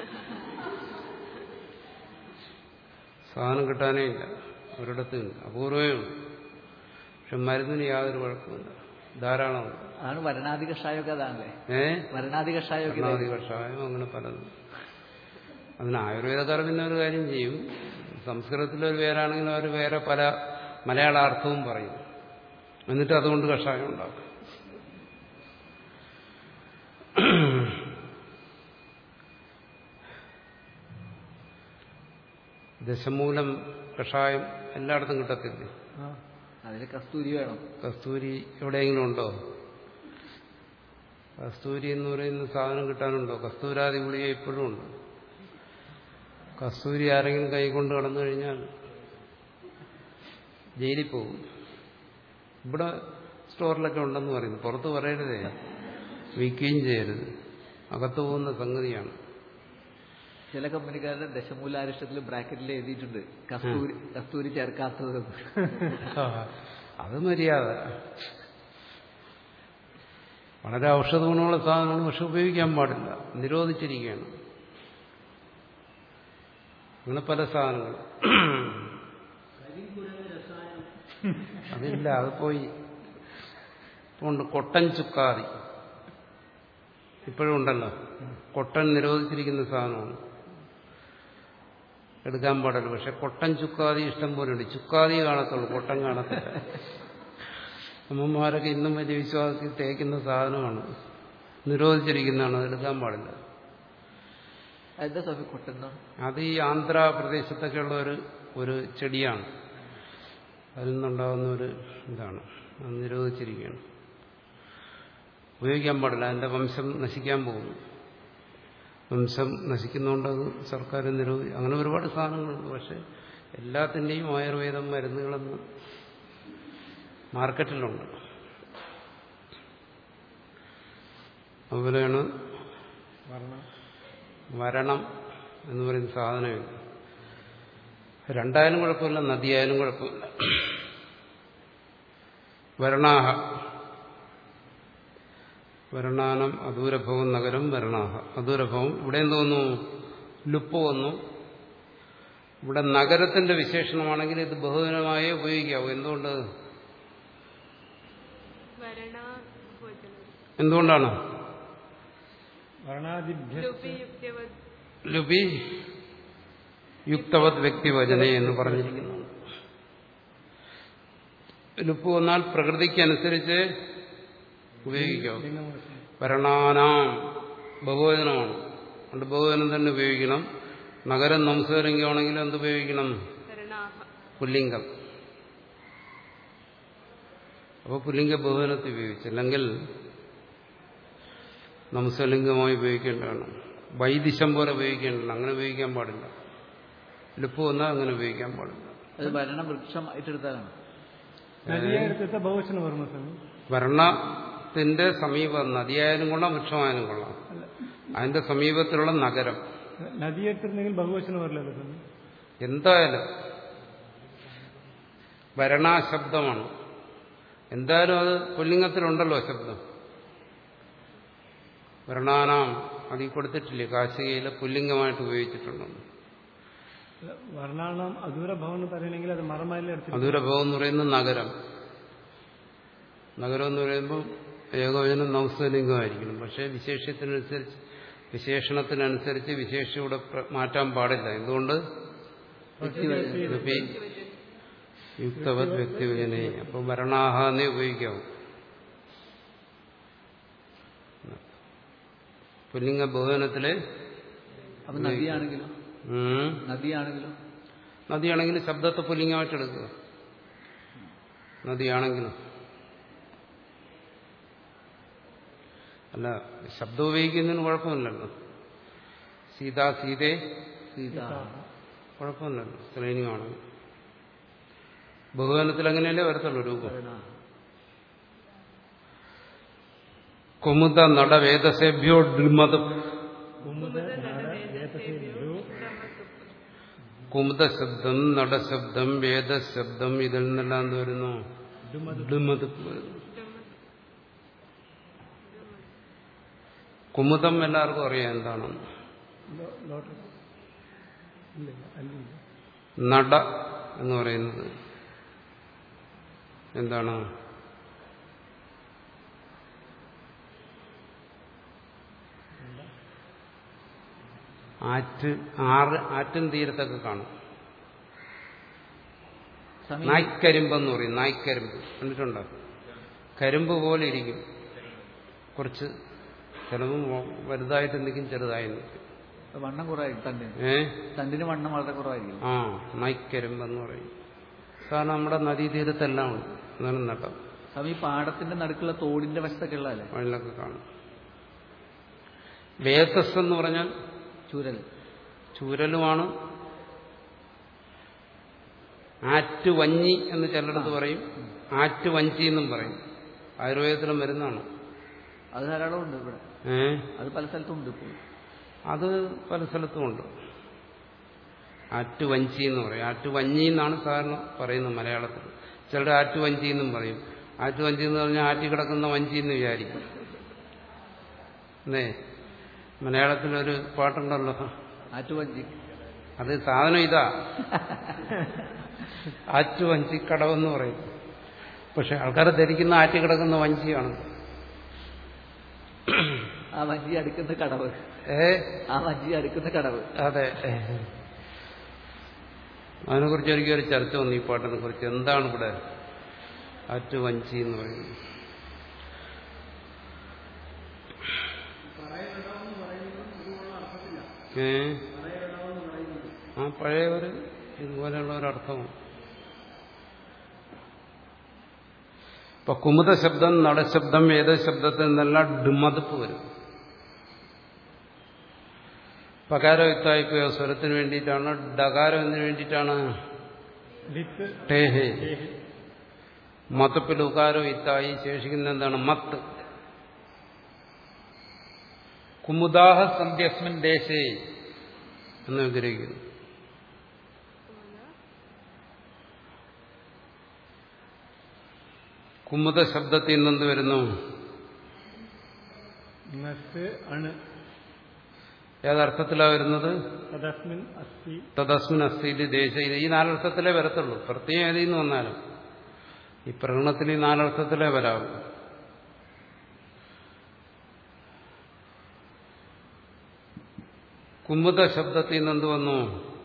സാധനം കിട്ടാനേ ഇല്ല ഒരിടത്തും ഇല്ല അപൂർവമേ ഉള്ളൂ പക്ഷെ മരുന്നിന് യാതൊരു കുഴപ്പമില്ല ധാരാളമുണ്ട് അതാണ് വരണാധി കഷായമൊക്കെ അതാണല്ലേ ഏ വരണാധി കഷായമൊക്കെ ഇതാ. കർണാടക കഷായം അങ്ങനെ പലതും അതിന് ആയുർവേദക്കാർ പിന്നെ ഒരു കാര്യം ചെയ്യും സംസ്കൃതത്തിലൊരു പേരാണെങ്കിലും അവർ വേറെ പല മലയാള അർത്ഥവും പറയും എന്നിട്ട് അതുകൊണ്ട് കഷായം ഉണ്ടാക്കും ദശമൂലം കഷായം എല്ലായിടത്തും കിട്ടത്തില്ലേ ആ അതിൽ കസ്തൂരി വേണം കസ്തൂരി എവിടെയെങ്കിലും ഉണ്ടോ കസ്തൂരി എന്ന് പറയുന്ന സാധനം കിട്ടാനുണ്ടോ കസ്തൂരാദി ഗുളിക ഇപ്പോഴും ഉണ്ട് കസ്തൂരി ആരെങ്കിലും കൈകൊണ്ട് കടന്നു കഴിഞ്ഞാൽ ജയിലിൽ പോകും ഇവിടെ സ്റ്റോറിലൊക്കെ ഉണ്ടെന്ന് പറയുന്നു പുറത്ത് പറയരുതേ വിൽക്കുകയും ചെയ്യരുത് അകത്ത് പോകുന്ന സംഗതിയാണ് ചില കമ്പനിക്കാരുടെ ദശമൂലാരിഷ്ടത്തിൽ ബ്രാക്കറ്റിൽ എഴുതിയിട്ടുണ്ട് കസ്തൂരി കസ്തൂരി ചേർക്കാത്തത് അത് മര്യാദ വളരെ ഔഷധ ഗുണമുള്ള സാധനമാണ് പക്ഷെ ഉപയോഗിക്കാൻ പാടില്ല നിരോധിച്ചിരിക്കുകയാണ് അങ്ങനെ പല സാധനങ്ങളും അതില്ല അത് പോയി ഉണ്ട് കൊട്ടൻ ചുക്കാതി ഇപ്പോഴും ഉണ്ടല്ലോ കൊട്ടൻ നിരോധിച്ചിരിക്കുന്ന സാധനമാണ് എടുക്കാൻ പാടില്ല പക്ഷെ കൊട്ടൻ ചുക്കാതി ഇഷ്ടം പോലെ ഉണ്ട് ചുക്കാതി കാണത്തുള്ളൂ കൊട്ടൻ കാണത്തില്ല അമ്മമാരൊക്കെ ഇന്നും വലിയ വിശ്വാസത്തിൽ തേക്കുന്ന സാധനമാണ് നിരോധിച്ചിരിക്കുന്നതാണ് അതെടുക്കാൻ പാടില്ല എന്താ സ്വാമി കൊട്ടുന്ന അത് ഈ ആന്ധ്രാപ്രദേശത്തൊക്കെയുള്ള ഒരു ഒരു ചെടിയാണ് അതിൽ നിന്നുണ്ടാകുന്ന ഒരു ഇതാണ് അത് നിരോധിച്ചിരിക്കുകയാണ് ഉപയോഗിക്കാൻ പാടില്ല അതിന്റെ വംശം നശിക്കാൻ പോകുന്നു വംശം നശിക്കുന്നതുകൊണ്ട് അത് സർക്കാർ നിരോധി അങ്ങനെ ഒരുപാട് സാധനങ്ങളുണ്ട് പക്ഷെ എല്ലാത്തിൻ്റെയും ആയുർവേദം മരുന്നുകളെന്ന് മാർക്കറ്റിലുണ്ട് അതുപോലെയാണ് വർണ്ണം വരണം എന്ന് പറയുന്ന സാധനമില്ല രണ്ടായാലും കുഴപ്പമില്ല നദിയായാലും കുഴപ്പമില്ല വരണാഹ വരണാനം അദൂരഭവം നഗരം വരണാഹ അദൂരഭവം ഇവിടെ എന്ത് വന്നു ലുപ്പ് വന്നു ഇവിടെ നഗരത്തിന്റെ വിശേഷണമാണെങ്കിൽ ഇത് ബഹുജനമായേ ഉപയോഗിക്കാവൂ എന്തുകൊണ്ട് വരണ ഭോജനം എന്തുകൊണ്ടാണ് വർണ്ണാദിഭ്യ ലുപി യുക്തിവത് ലുപി യുക്തവത് വ്യക്തിവചനെ എന്ന് പറഞ്ഞിരിക്കുന്നു ലുപ്പ് വന്നാൽ പ്രകൃതിക്കനുസരിച്ച് ഉപയോഗിക്കാം വരണാനാം ബഹുവചനമാണ് അതുകൊണ്ട് ബഹുവചനം തന്നെ ഉപയോഗിക്കണം നഗരം നംസലിംഗമാണെങ്കിലും എന്ത് ഉപയോഗിക്കണം വരണാഹ പുല്ലിംഗം അപ്പോൾ പുല്ലിംഗ ബഹുവനത്തിൽ ഉപയോഗിച്ചു അല്ലെങ്കിൽ നംസലിംഗമായി ഉപയോഗിക്കേണ്ടതാണ് വൈദിശം പോലെ ഉപയോഗിക്കേണ്ടതാണ് അങ്ങനെ ഉപയോഗിക്കാൻ പാടില്ല ലുപ്പ് വന്നാൽ അങ്ങനെ ഉപയോഗിക്കാൻ പാടില്ല അത് ഭരണ വൃക്ഷം ആയിട്ടെടുത്താലാണ് നദിയെ എടുത്തിട്ട് ബഹുവചനം വർമ്മ സ്വാമി വർണ്ണത്തിന്റെ സമീപം നദിയായാലും കൊള്ളാം വൃക്ഷമായാലും കൊള്ളാം അതിന്റെ സമീപത്തിലുള്ള നഗരം നദിയെ എടുത്തിരുന്നെങ്കിൽ ബഹുവചനം വരില്ലല്ലോ സ്വാമി എന്തായാലും ഭരണാശബ്ദമാണ് എന്തായാലും അത് പുല്ലിംഗത്തിലുണ്ടല്ലോ ശബ്ദം ഭരണാനാം അതിൽ കൊടുത്തിട്ടില്ലേ കാശികയിലെ പുല്ലിംഗമായിട്ട് ഉപയോഗിച്ചിട്ടുണ്ടെന്ന് വർണ്ണാണം അദൂര ഭവൻ എന്ന് പറയണമെങ്കിൽ അത് മറമാലിൽ എടുത്തിട്ട് അദൂരഭവം എന്ന് പറയുന്നത് നഗരം നഗരം എന്ന് പറയുമ്പോൾ ഏകവചനം നൗസലിംഗമായിരിക്കണം പക്ഷേ വിശേഷത്തിനനുസരിച്ച് വിശേഷണത്തിനനുസരിച്ച് വിശേഷം ഇവിടെ പ്ര- മാറ്റാൻ പാടില്ല എന്തുകൊണ്ട് ഇതൊക്കെ യുക്തവത് വ്യക്തിവചനെ അപ്പൊ ഭരണാഹാന്നേ ഉപയോഗിക്കാവൂ പുല്ലിംഗ ബഹുവനത്തില് അപ്പൊ നദിയാണെങ്കിലും ഉം, നദിയാണെങ്കിലും നദിയാണെങ്കിൽ ശബ്ദത്തെ പുല്ലിംഗമായിട്ട് എടുക്കുക നദിയാണെങ്കിലും അല്ല ശബ്ദം ഉപയോഗിക്കുന്നതിന് കുഴപ്പമില്ലല്ലോ സീത സീതേ സീത കുഴപ്പമില്ലല്ലോ സ്ത്രീലിംഗമാണെങ്കിൽ ബഹുവനത്തിൽ അങ്ങനെയല്ലേ വരത്തുള്ളൂ രൂപം ഭരണ കുമുദ നടവേദസേഭ്യോ ഡ്രിമത് കുമുദ ശബ്ദം നടശബ്ദം വേദശബ്ദം ഇതിൽ നിന്നെല്ലാം എന്ത് വരുന്നു ഡ്രിമത് വരുന്നു കുമുദം എല്ലാവർക്കും അറിയാം എന്താണെന്ന് ലോട്ടറി ഇല്ല അല്ലില്ല നട എന്ന് പറയുന്നത് എന്താണ് ആറ്റ് ആറ് ആറ്റും തീരത്തൊക്കെ കാണും സമയം നായ്ക്കരിമ്പെന്ന് പറയും നായ്ക്കരിമ്പ് കണ്ടിട്ടുണ്ടോ കരിമ്പ് പോലെ ഇരിക്കും കുറച്ച് ചിലവും വലുതായിട്ട് നിൽക്കും ചെറുതായി നിൽക്കും വണ്ണം കുറവായിരിക്കും തണ്ടിന് ഏ തണ്ടിന് വണ്ണം വളരെ കുറവായിരിക്കും ആ നായ്ക്കരിമ്പെന്ന് പറയും സാധാരണ നമ്മുടെ നദീതീരത്തെല്ലാം ഉണ്ട് എന്നാലും നട്ടം സമയം ഈ പാടത്തിന്റെ നടുക്കുള്ള തോടിന്റെ വശത്തൊക്കെ ഉള്ളതല്ലേ വഴിലൊക്കെ കാണും വേതസ് എന്ന് പറഞ്ഞാൽ ചൂരൽ ചൂരലുമാണ് ആറ്റുവഞ്ഞി എന്ന് ചിലയിടത്ത് പറയും ആറ്റുവഞ്ചി എന്നും പറയും ആയുർവേദത്തിലും വരുന്നതാണ് അത് ധാരാളം ഉണ്ട് ഇവിടെ ഏ അത് പല സ്ഥലത്തും ഉണ്ട് ഇപ്പോൾ അത് പല സ്ഥലത്തും ഉണ്ട് ആറ്റുവഞ്ചി എന്ന് പറയും ആറ്റുവഞ്ഞി എന്നാണ് സാധാരണ പറയുന്നത് മലയാളത്തിൽ ചിലർ ആറ്റുവഞ്ചി എന്നും പറയും ആറ്റുവഞ്ചി എന്ന് പറഞ്ഞാൽ ആറ്റി കിടക്കുന്ന വഞ്ചി എന്ന് വിചാരിക്കും അല്ലേ മലയാളത്തിലൊരു പാട്ടുണ്ടല്ലോ ആറ്റുവഞ്ചി അത് സാധനം ഇതാ ആറ്റുവഞ്ചി കടവെന്ന് പറയും പക്ഷെ ആൾക്കാരെ ധരിക്കുന്ന ആറ്റി കിടക്കുന്ന വഞ്ചിയാണ് ആ വഞ്ചി അടുക്കുന്ന കടവ് ഏ ആ വഞ്ചി അടുക്കുന്ന കടവ് അതെ അതിനെക്കുറിച്ച് എനിക്ക് ഒരു ചർച്ച വന്നു ഈ പാട്ടിനെ കുറിച്ച് എന്താണ് ഇവിടെ ആറ്റുവഞ്ചി എന്ന് പറയുന്നത് ഏ ആ പഴയ ഒരു ഇതുപോലെയുള്ള ഒരർത്ഥമാണ് ഇപ്പൊ കുമുദ ശബ്ദം നടശബ്ദം ഏത് ശബ്ദത്തിൽ നിന്നെല്ലാം ഡിമതിപ്പ് വരും പകാരയുക്തായിക്കോ സ്വരത്തിന് വേണ്ടിയിട്ടാണ് ഡകാരം എന്തിനു വേണ്ടിയിട്ടാണ് ലിത്ത് ടേഹേ ദേഹി മതപ്പിൽ ഉകാരോ ഇത്തായി ശേഷിക്കുന്ന എന്താണ് മത്ത് കുമുദാഹ സന്ധ്യസ്മിൻ ദേശേ എന്ന് വിഗ്രഹിക്കുന്നു കുമുദ ശബ്ദത്തിൽ നിന്നെന്ത് വരുന്നു നസ് അണ് ഏതർത്ഥത്തിലാണ് വരുന്നത് തദസ്മിൻ അസ്തി തദസ്മിൻ അസ്ഥിതി ദേശ ഇത് ഈ നാലർത്ഥത്തിലേ വരത്തുള്ളൂ പ്രത്യേകം ഏതിൽ നിന്ന് വന്നാലും ഈ പ്രകടനത്തിൽ ഈ നാലർത്ഥത്തിലേ വരാവൂ കുമുദ ശബ്ദത്തിൽ നിന്ന് എന്ത് വന്നു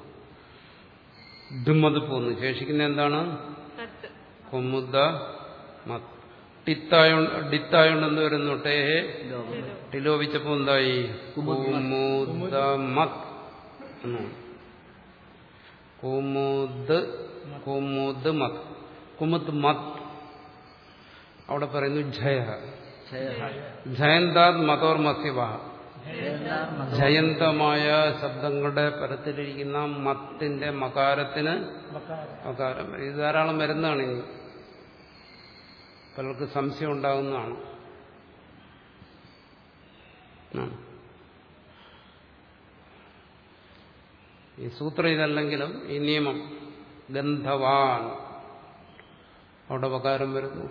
ഡിമ്മത് പോന്നു ശേഷിക്കുന്ന എന്താണ് തത്ത് കുമുദ മത് ടിത്തായോ ഡിത്തായോണ്ട് എന്ത് വരുന്നു ടേഹേ ടിലോപിച്ചപ്പോ എന്തായി കുമുദ മത് എന്ന്. കുമുദ് കുമുദ് മത് കുമുദ് മത് അവിടെ പറയുന്നു ജയ ജയന്താത് മതോർ മസ്യവ ജയന്തമായ ശബ്ദങ്ങളുടെ പരത്തിലിരിക്കുന്ന മത്തിന്റെ മകാരത്തിന് മകാരം മകാരം ഇത് ധാരാളം വരുന്നതാണ് ഇനി പലർക്ക് സംശയം ഉണ്ടാകുന്നതാണ് ആ. ഈ സൂത്രം ഇതല്ലെങ്കിലും ഈ നിയമം ഗന്ധവാൻ അവിടെ വകാരം വരുന്നു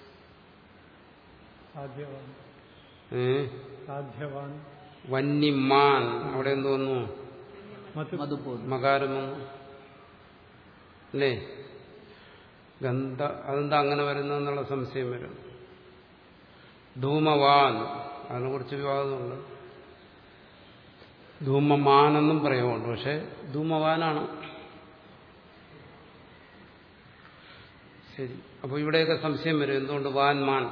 സാധ്യവാൻ ഏ സാധ്യവാൻ വന്യമാൻ അവിടെ എന്ത് വന്നു മത് മധുപോന്നു മകാരം വന്നു അല്ലേ ഗന്ധ അതെന്താ അങ്ങനെ വരുന്നതെന്നുള്ള സംശയം വരും ധൂമവാൻ അതിനെക്കുറിച്ച് വിവാദമുണ്ട് ധൂമമാനെന്നും പറയുമുണ്ട് പക്ഷെ ധൂമവാനാണ് ശരി അപ്പോൾ ഇവിടെയൊക്കെ സംശയം വരും എന്തുകൊണ്ട് വാൻ മാൻ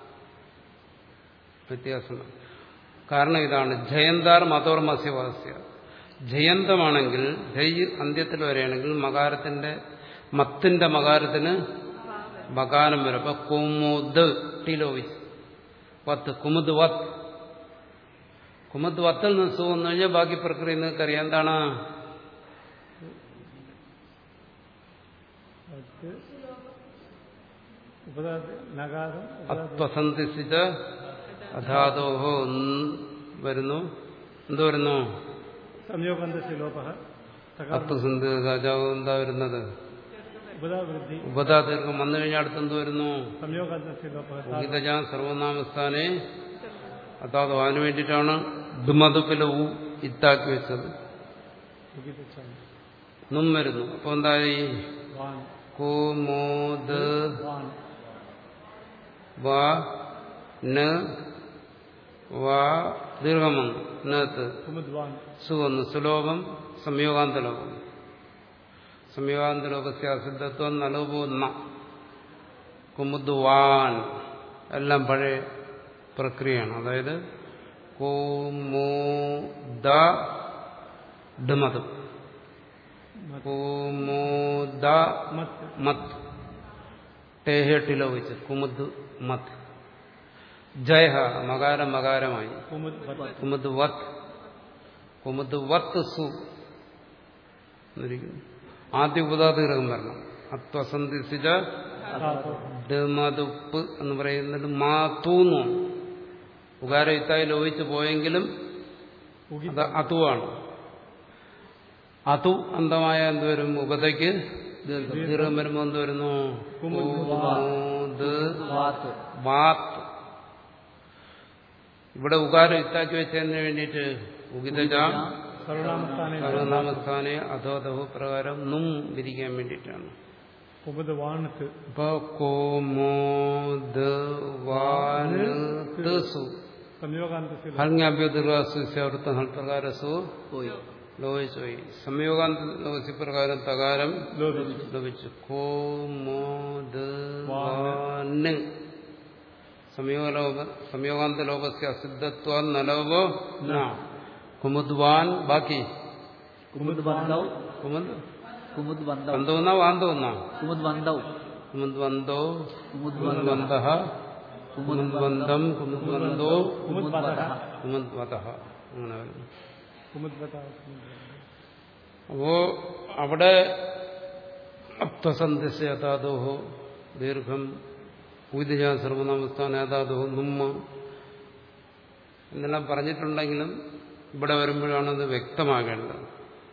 വ്യത്യാസമാണ് കാരണം ഇതാണ് ജയന്താർ മതോർ മത്സ്യവാസ്യ ജയന്തമാണെങ്കിൽ ജയ് അന്ത്യത്തിൽ വരെയാണെങ്കിൽ മകാരത്തിന്റെ മത്തിന്റെ മകാരത്തിന് മകാരം വരും അപ്പൊ കുമുദ് ടിലോവി വത്ത് കുമുദ് വത്ത് കുമുദ് വത്തിൽ നിന്ന് സു വന്നു കഴിഞ്ഞാൽ ബാക്കി പ്രക്രിയ നിങ്ങൾക്കറിയാം എന്താണ് അത് ഉപദാ നഗാരം ഉപദാ അത്വസന്ധിസിച്ച് അധാതോഹോ വരുന്നു എന്ത് വരുന്നു സംയോഗന്തസ്യ ലോപ സകാരം അത്വസന്ധി രാജാവ് എന്താ വരുന്നത് ഉപദാ വൃദ്ധി ഉപതാ ദീർഘം വന്നു കഴിഞ്ഞാൽ അടുത്തെന്ത് വരുന്നു സംയോഗന്തസ്യ ലോപ ഉഗിതജ സർവനാമസ്ഥാനെ അതാത് അതിനു വേണ്ടിയിട്ടാണ് ഡുമതുപ്പിലെ ഊ ഇത്താക്കി വെച്ചത് നും വരുന്നു അപ്പൊ എന്തായി വാൻ കുമോദ് വാൻ വ ന വ ദീർഘം വന്നു നത്ത് കുമുദ് വാൻ സു വന്നു സുലോഭം സംയോഗാന്തലോകം സംയോഗാന്തലോകസ്യ അസിദ്ധത്വം നലോപോ ന കുമുദ്വാൻ എല്ലാം പഴയ പ്രക്രിയയാണ് അതായത് കോമോദ ഡമത് കോമോദ മത്ത് മത് ടേഹേട്ടിലോ വെച്ച് കുമുദ് മത് ജയ മകാരം മകാരമായി കുമുദ് വത് കുമുദ് വത് കുമുദ് വത്ത് സു എന്നിരിക്കുന്നു ആദ്യ ഉപതാതീർഘം വരണം അത്വസന്ധിസിച്ച ധാതു ഡമതുപ്പ് എന്ന് പറയുന്നത് മാത്തൂന്നു ഉകാരം ഇത്തായി ലോഹിച്ച് പോയെങ്കിലും ഉഗി അത് അതുവാണ് അതു അന്തമായ എന്ത് വരും ഉപതയ്ക്ക് ദീർഘം വരുമ്പോൾ എന്ത് വരുന്നു കുമുദ് വാത്ത് വാത്ത് ഇവിടെ ഉകാരം ഇത്താക്കി വെച്ചതിന് വേണ്ടിയിട്ട് ഉഗിതജ സർവനാമസ്ഥാനെ സർവനാമസ്ഥാനെ അധോധവ പ്രകാരം നും വിരിക്കാൻ വേണ്ടിയിട്ടാണ് കുമുദ് വാണത്ത് അപ്പൊ കോമോദ് വാന് സു സംയോഗാന്തസ്യ ലോപ ഹൽങ്യാഭ്യോദൃശ്യവൃത്ത ഹൽപ്രകാരസു പോയി ലോഹിച്ചോയി സംയോഗാന്ത ലോകസി പ്രകാരം തകാരം ലോപിച്ചു ലഭിച്ചു കോമോദ് വാന് സംയോഗലോക സംയോഗാന്ത ലോകസ്യ അസിദ്ധത്വ നലോപോ ന കുമുദ്വാൻ ബാക്കി കുമുദ് വന്തൗ കുമുദ് കുമുദ് വന്തൗ വന്തോന്നാ വാന്തോന്നാ കുമുദ് വന്തൗ കുമുദ് വന്തോ കുമുദ് കുമുദ് വന്തഃ കുമുദ് വന്തം കുമുദ് വന്തോ കുമുദ് വതഃ കുമുദ് വതഃ അങ്ങനെ വരുന്നു കുമുദ്വത അപ്പോ അവിടെ അപ്തസന്ധിസ്യതാദോഹോ ദീർഘം ഊതിജ സർവനാമസ്ഥാന ഏതാദോഹോ നുമ്മ എന്നെല്ലാം പറഞ്ഞിട്ടുണ്ടെങ്കിലും ഇവിടെ വരുമ്പോഴാണത് വ്യക്തമാകേണ്ടത്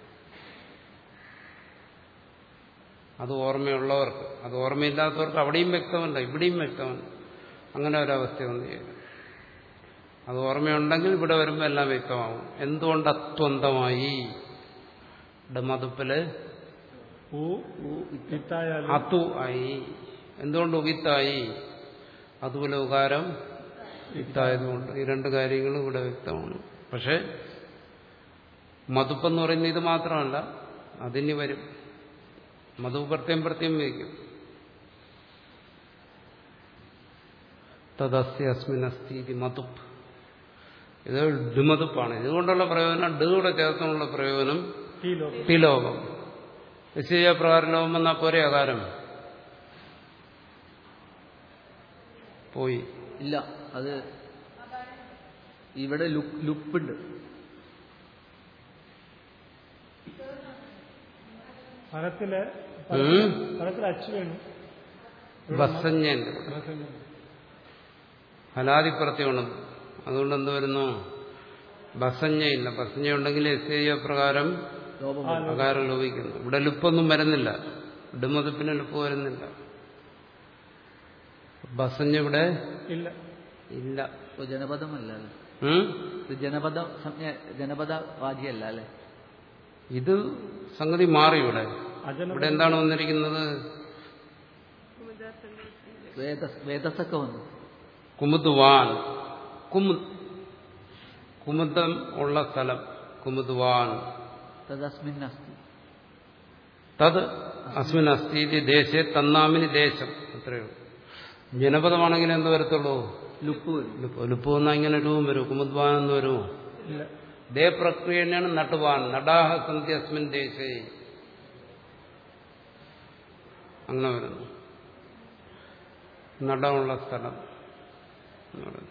അത് ഓർമ്മയുള്ളവർക്ക് അത് ഓർമ്മയില്ലാത്തവർക്ക് അവിടെയും വ്യക്തമല്ല ഇവിടെയും വ്യക്തമല്ല അങ്ങനെ ഒരവസ്ഥ ഒന്നും ചെയ്യും അത് ഓർമ്മയുണ്ടെങ്കിൽ ഇവിടെ വരുമ്പോൾ എല്ലാം വ്യക്തമാവും എന്തുകൊണ്ട് അത്വന്തമായി മതുപ്പില് ഊ ഇത്തായാലും അതു ആയി എന്തുകൊണ്ട് ഉവിത്തായി അതുപോലെ ഉകാരം ഇത്തായതുകൊണ്ട് ഈ രണ്ട് കാര്യങ്ങളും ഇവിടെ വ്യക്തമാണ് പക്ഷെ മതുപ്പെന്ന് പറയുന്നത് ഇത് മാത്രമല്ല അതിന് വരും മധു പ്രത്യം പ്രത്യം വയ്ക്കും തദസ്യ അസ്മിൻ അസ്തി ഇത് മതുപ്പ് ഇത് ഡിമതുപ്പാണ് ഇതുകൊണ്ടുള്ള പ്രയോജനം ഡൂടെ ചേർത്തുള്ള പ്രയോജനം ഈ ലോകം ടിലോകം നിശ്ചയ പ്രകാരം ലോകം വന്നാൽ പോരെ അകാരം പോയി ഇല്ല അത് ഇവിടെ ലുക്ക് ലുപ്പുണ്ട് ഫലത്തില് ഉം. ഫലത്തിൽ അച്ചു വേണം ബസ്സഞ്ഞന്റെ ഫലാദിപ്രത്യമാണ് അതുകൊണ്ട് എന്ത് വരുന്നു ബസഞ്ഞയില്ല ബസഞ്ഞ ഉണ്ടെങ്കിൽ എസ് ഐ പ്രകാരം ലോപം ആ, അകാരം ലോപിക്കുന്നു ഇവിടെ ലുപ്പൊന്നും വരുന്നില്ല ഇടുമതിപ്പിന് ലുപ്പ് വരുന്നില്ല ബസഞ്ഞ ഇവിടെ ഇല്ല ഇല്ല ഇപ്പൊ ജനപദമല്ല അല്ലേ ഉം? ഇത് ജനപദ സംജ്ഞ ജനപദ വാചിയല്ല അല്ലേ ഇത് സംഗതി മാറി ഇവിടെ അജന ഇവിടെ എന്താണ് വന്നിരിക്കുന്നത് വേദ വേദസ്സൊക്കെ വന്നു കുമുദ്വാൻ കുമു കുമുദം ഉള്ള സ്ഥലം കുമുദ്വാൻ തദസ്മിൻ അസ്തി തത് അസ്മിൻ അസ്ഥീതി ദേശേ തന്നാമിനി ദേശം അത്രയേ ഉള്ളൂ ജനപദമാണെങ്കിൽ എന്ത് വരത്തുള്ളൂ ലുപ്പ് വരും ലുപ്പ് ലുപ്പ് വന്നാൽ ഇങ്ങനെ രൂപം വരും കുമുദ്വാൻ എന്ന് വരും ഇല്ല ദേ പ്രക്രിയ തന്നെയാണ് നട്ടുവാൻ നടാഹ സന്ധി അസ്മിൻ ദേശേ അങ്ങനെ വരുന്നു നടമുള്ള സ്ഥലം എന്ന് പറയുന്നു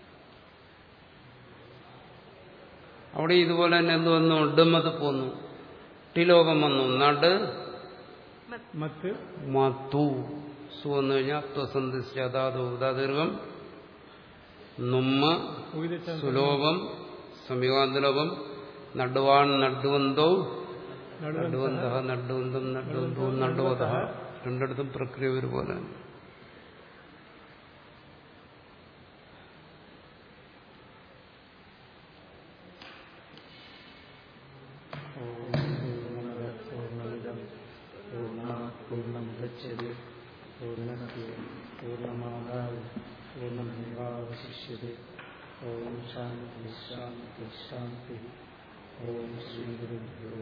അവിടെ ഇതുപോലെ തന്നെ എന്ത് വന്നു ഇടുമത് പോന്നു ടിലോകം വന്നു നട് മത്ത് മതു സു വന്നു കഴിഞ്ഞാൽ ത്വസന്ധിശ്ചാതാദോ ഉദാദീർഘം നുമ്മ ഉയർച്ച സുലോഭം സമീകാന്തലോപം നടുവാൻ നടുവന്തോ നടുവന്ത നടുവന്തം നടുവന്തോ നടുവത രണ്ടിടത്തും പ്രക്രിയ ഒരുപോലെ പൂർണ്ണമുദച്ഛതി പൂർണ്ണസ്യ പൂർണ്ണമാദായ പൂർണ്ണമേവാവശിഷ്യത്തെ ഓം ശാന്തി ശാന്തി ശാന്തി ഓം ശ്രീ ഗുരുഭ്യോ